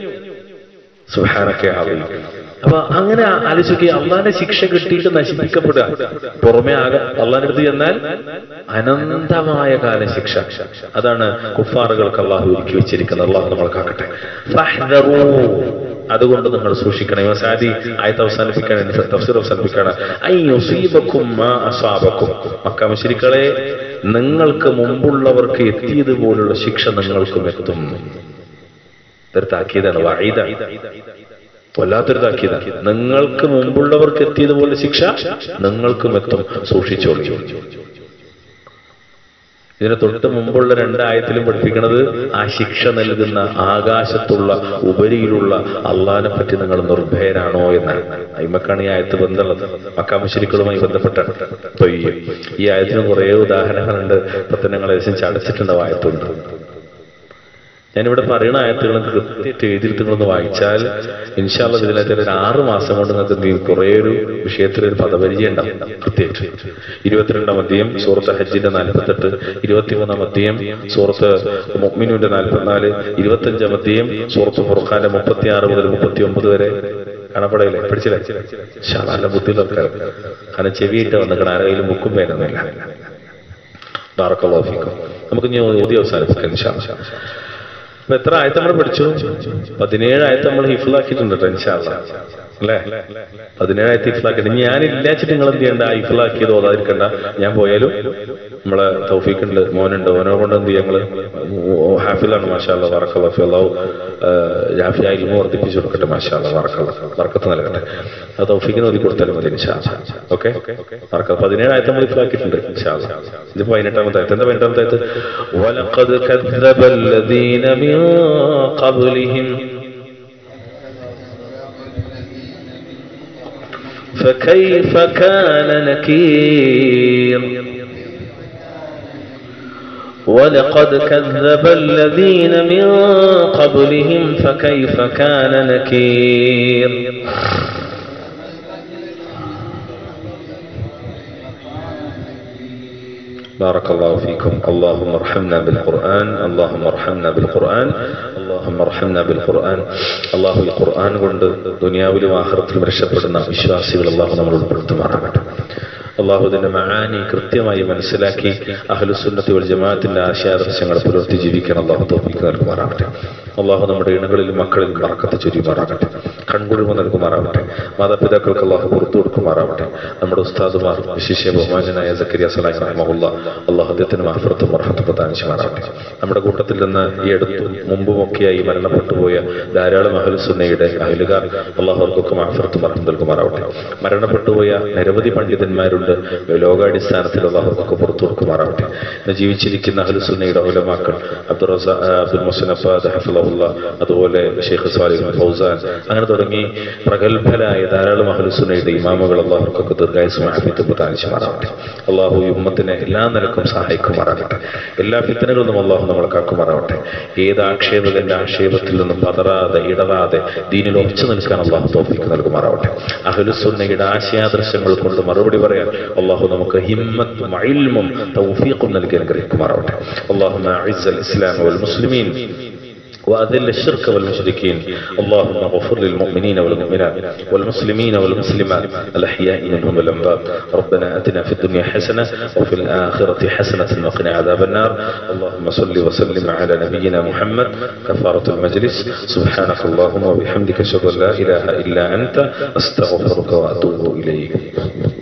സുഹാനൊക്കെ ആവില്ല അപ്പൊ അങ്ങനെ ആലോചിക്കുക അള്ളാന്റെ ശിക്ഷ കിട്ടിയിട്ട് നശിപ്പിക്കപ്പെടുക പുറമെ ആകെ അള്ളാന്റെ അടുത്ത് ചെന്നാൽ അനന്തമായ കാല ശിക്ഷ അതാണ് കുഫാറുകൾക്ക് അള്ളാഹു ഒരുക്കി വെച്ചിരിക്കുന്നത് അള്ളാഹു നമ്മൾ കാക്കട്ടെ ഫഹ്ദറൂ. അതുകൊണ്ട് നിങ്ങൾ സൂക്ഷിക്കണം ഇവ സാദി ആയത്ത് അവസാനിപ്പിക്കാണ് തഫ്സീർ അവസാനിപ്പിക്കാണ് ഐ യുസീബക്കും മാ അസാബക്കും മക്ക മുശ്രിക്കളെ നിങ്ങൾക്ക് മുമ്പുള്ളവർക്ക് എത്തിയതുപോലുള്ള ശിക്ഷ നിങ്ങൾക്കും എത്തും ഇതൊരു താക്കീതാണ് വഴീതാണ് വല്ലാത്തൊരു താക്കീതാണ് നിങ്ങൾക്ക് മുമ്പുള്ളവർക്ക് എത്തിയതുപോലെ ശിക്ഷ നിങ്ങൾക്കും എത്തും സൂക്ഷിച്ചോളൂ ഇതിന് തൊട്ട് മുമ്പുള്ള രണ്ടായത്തിലും പഠിപ്പിക്കുന്നത് ആ ശിക്ഷ നൽകുന്ന ആകാശത്തുള്ള ഉപരിയിലുള്ള അള്ളാനെ പറ്റി നിങ്ങൾ നിർഭയരാണോ എന്നാണ് അയിമക്കാണ് ഈ ആയത്ത് ബന്ധമുള്ളത് മക്കാമശരിക്കളുമായി ബന്ധപ്പെട്ടാണ് അപ്പൊ ഈ ഈ ആയത്തിന് കുറേ ഉദാഹരണങ്ങളുണ്ട് ഇപ്പൊ തന്നെ നിങ്ങൾ ഏകദേശം ചടച്ചിട്ടുണ്ടാവും ആയത്തുണ്ട് ഞാനിവിടെ പറയുന്ന ആയത്തുകൾ കൃത്യമായിട്ട് എഴുതിയിട്ട് നിങ്ങളൊന്ന് വായിച്ചാൽ ഇൻഷാല്ല ഇതിനകത്ത് ഒരു ആറ് മാസം കൊണ്ട് നിങ്ങൾക്ക് എന്ത് ചെയ്യും കുറേ ഒരു വിഷയത്തിൽ ഒരു പദപരിചയം ഉണ്ടാവും കൃത്യമായിട്ട് ഇരുപത്തിരണ്ടാം അധ്യയം സൂറത്ത് ഹജ്ജിന്റെ നാൽപ്പത്തെട്ട് ഇരുപത്തിമൂന്നാം അധ്യയം സൂറത്ത് മുഅ്മിനൂന്റെ നാൽപ്പത്തിനാല് ഇരുപത്തഞ്ചാം അധ്യയം സൂറത്ത് ഫുർഖാന്റെ മുപ്പത്തി ആറ് മുതൽ മുപ്പത്തി ഒമ്പത് വരെ കാണപ്പെടയില്ലേ പഠിച്ചില്ലേ ശാലാന്റെ ബുദ്ധിയുള്ള ആൾക്കാർ കാരണം ചെവിയിട്ട് വന്നിക്കണം ആരെങ്കിലും ബുക്കും പേരൊന്നുമില്ല ബാറക്കല്ലാഫിക്കും നമുക്ക് ഇനി ഓതി അവസാനിപ്പിക്കാം ഇൻഷാ അല്ലാ. അപ്പൊ എത്ര ആയത്ത് നമ്മൾ പഠിച്ചു പതിനേഴ് ആയത്ത് നമ്മൾ ഹിഫിലാക്കിയിട്ടുണ്ട് കേട്ടോ ഇൻഷാല്ല അല്ലേ പതിനേഴ് ആയത്ത് ഹിഫിലാക്കിയിട്ട് ഞാൻ ഇല്ലാച്ചിട്ട് നിങ്ങൾ എന്ത് ചെയ്യണ്ട ഹിഫിലാക്കിയത് ഓതാതിരിക്കണ്ട ഞാൻ പോയാലും നമ്മളെ തൗഫീഖുണ്ട് മോനുണ്ട് ഓനെ കൊണ്ട് എന്ത് ചെയ്യാം ഞങ്ങള് ഹാഫിലാണ് മാഷാല്ല വറക്കല്ല അള്ളാഹു ജാഫി ആയിലും വർദ്ധിപ്പിച്ചു കൊടുക്കട്ടെ മാഷാല്ല വറക്കല്ല വറക്കത്ത് നൽകട്ടെ ആ തൗഫീഖിന് ഒതുക്കി കൊടുത്താലും മതി ഇൻഷാ ഓക്കെ വറക്ക പതിനേഴ് ആയത്ത് നമ്മൾ ഹിഫിലാക്കിയിട്ടുണ്ട് ഇൻഷാല്ല ഇത് പതിനെട്ടാമത്തെ ആയത്ത് എന്താ പതിനെട്ടാമത്തെ ആയത്ത് ولقد كذب الذين من قبلهم فكيف كان نكير ولقد كذب الذين من قبلهم فكيف كان نكير بارك الله فيكم اللهم ارحمنا بالقرآن اللهم ارحمنا بالقرآن اللهم ارحمنا بالقرآن അള്ളാഹു ഈ ഖുർആൻ കൊണ്ട് ദുനിയാവിലും ആഹ്റത്തിലും രക്ഷപ്പെടുന്ന വിശ്വാസികൾ അള്ളാഹു നമ്മൾ ഉൾപ്പെടുത്തുമാറാകട്ടെ അള്ളാഹു ഇതിന്റെ മഹാനി കൃത്യമായി മനസ്സിലാക്കി അഹ്ലുസുന്നത്തി വൽ ജമാഅത്തിന്റെ ആശയാദർശങ്ങൾ പുലർത്തി ജീവിക്കാൻ അള്ളാഹു തോപ്പിക്ക് നൽകുമാറാകട്ടെ അള്ളാഹു നമ്മുടെ ഇണകളിലും മക്കളിലും മറക്കത്ത് ചൊരിയുമാറാകട്ടെ കൺകുഴിമ നൽകുമാറാകട്ടെ മാതാപിതാക്കൾക്ക് അള്ളാഹു പുറത്തു കൊടുക്കുമാറാവട്ടെ നമ്മുടെ ഉസ്താദുമാർ വിശിഷ്യ ബഹുമാനായ സക്കരിയ സലാഹി റഹ്മുള്ള അള്ളാഹു അദ്ദേഹത്തിന് മാഫറത്തും മർഹത്തും പ്രദാനം ചെയ്യുമാറാവട്ടെ നമ്മുടെ കൂട്ടത്തിൽ നിന്ന് ഈ അടുത്തും മുമ്പുമൊക്കെയായി മരണപ്പെട്ടുപോയ ധാരാളം അഹലുസുന്നയുടെ അഹലുകാർ അള്ളാഹു അവർക്കൊക്കെ മാഫറത്തും മർഹം നൽകുമാറാവട്ടെ മരണപ്പെട്ടുപോയ നിരവധി പണ്ഡിതന്മാരുണ്ട് ലോകാടിസ്ഥാനത്തിൽ അള്ളാഹു അവർക്കൊക്കെ പുറത്തു കൊടുക്കുമാറാവട്ടെ ഇന്ന് ജീവിച്ചിരിക്കുന്ന അഹലുസുന്നയുടെ ഉലമാക്കൾ അബ്ദുൾ റസാ അബ്ദുൽ മുസൻ അബ്ബാദ് ഹഫിള്ള അതുപോലെ ഷെയ്ഖ് സാലിഹ് ഫൗസാൻ അങ്ങനെ തുടങ്ങി പ്രഗത്ഭരായ ധാരാളം അഹലുസുന്നയുടെ ഇമാമുകൾ അള്ളാഹുർക്കൊക്കെ ദീർഘായുസും ആഫിയത്തും പ്രധാനിച്ചുമാറാവട്ടെ അള്ളാഹു ഈ ഉമ്മത്തിനെ എല്ലാ നിലക്കും സഹായിക്കുമാറാകട്ടെ എല്ലാ ഫിത്തനകളിൽ നിന്നും അള്ളാഹു നമ്മളെ കാക്കുമാറാവട്ടെ ഏത് ആക്ഷേപകന്റെ ആക്ഷേപത്തിൽ നിന്നും പതറാതെ ഇടറാതെ ദീനിൽ ഉറച്ചു നിൽക്കാൻ അള്ളാഹു തോഫിക്ക് നൽകുമാറാവട്ടെ അഹലുസുന്നയുടെ ആശയാദർശങ്ങൾ കൊണ്ട് മറുപടി പറയാൻ അള്ളാഹു നമുക്ക് ഹിമ്മത്തും ഇൽമും തൗഫീഖും നൽകി അനുഗ്രഹിക്കുമാറാവട്ടെ അള്ളാഹു ഇസ്ലാം വൽ മുസ്ലിമീൻ وأذل الشرك والمشركين اللهم اغفر للمؤمنين والمؤمنات والمسلمين والمسلمات الأحياء منهم والأموات ربنا أتنا في الدنيا حسنة وفي الآخرة حسنة وقنا عذاب النار اللهم صل وسلم على نبينا محمد كفارة المجلس سبحانك اللهم وبحمدك أشهد أن لا إله إلا أنت أستغفرك وأتوب إليك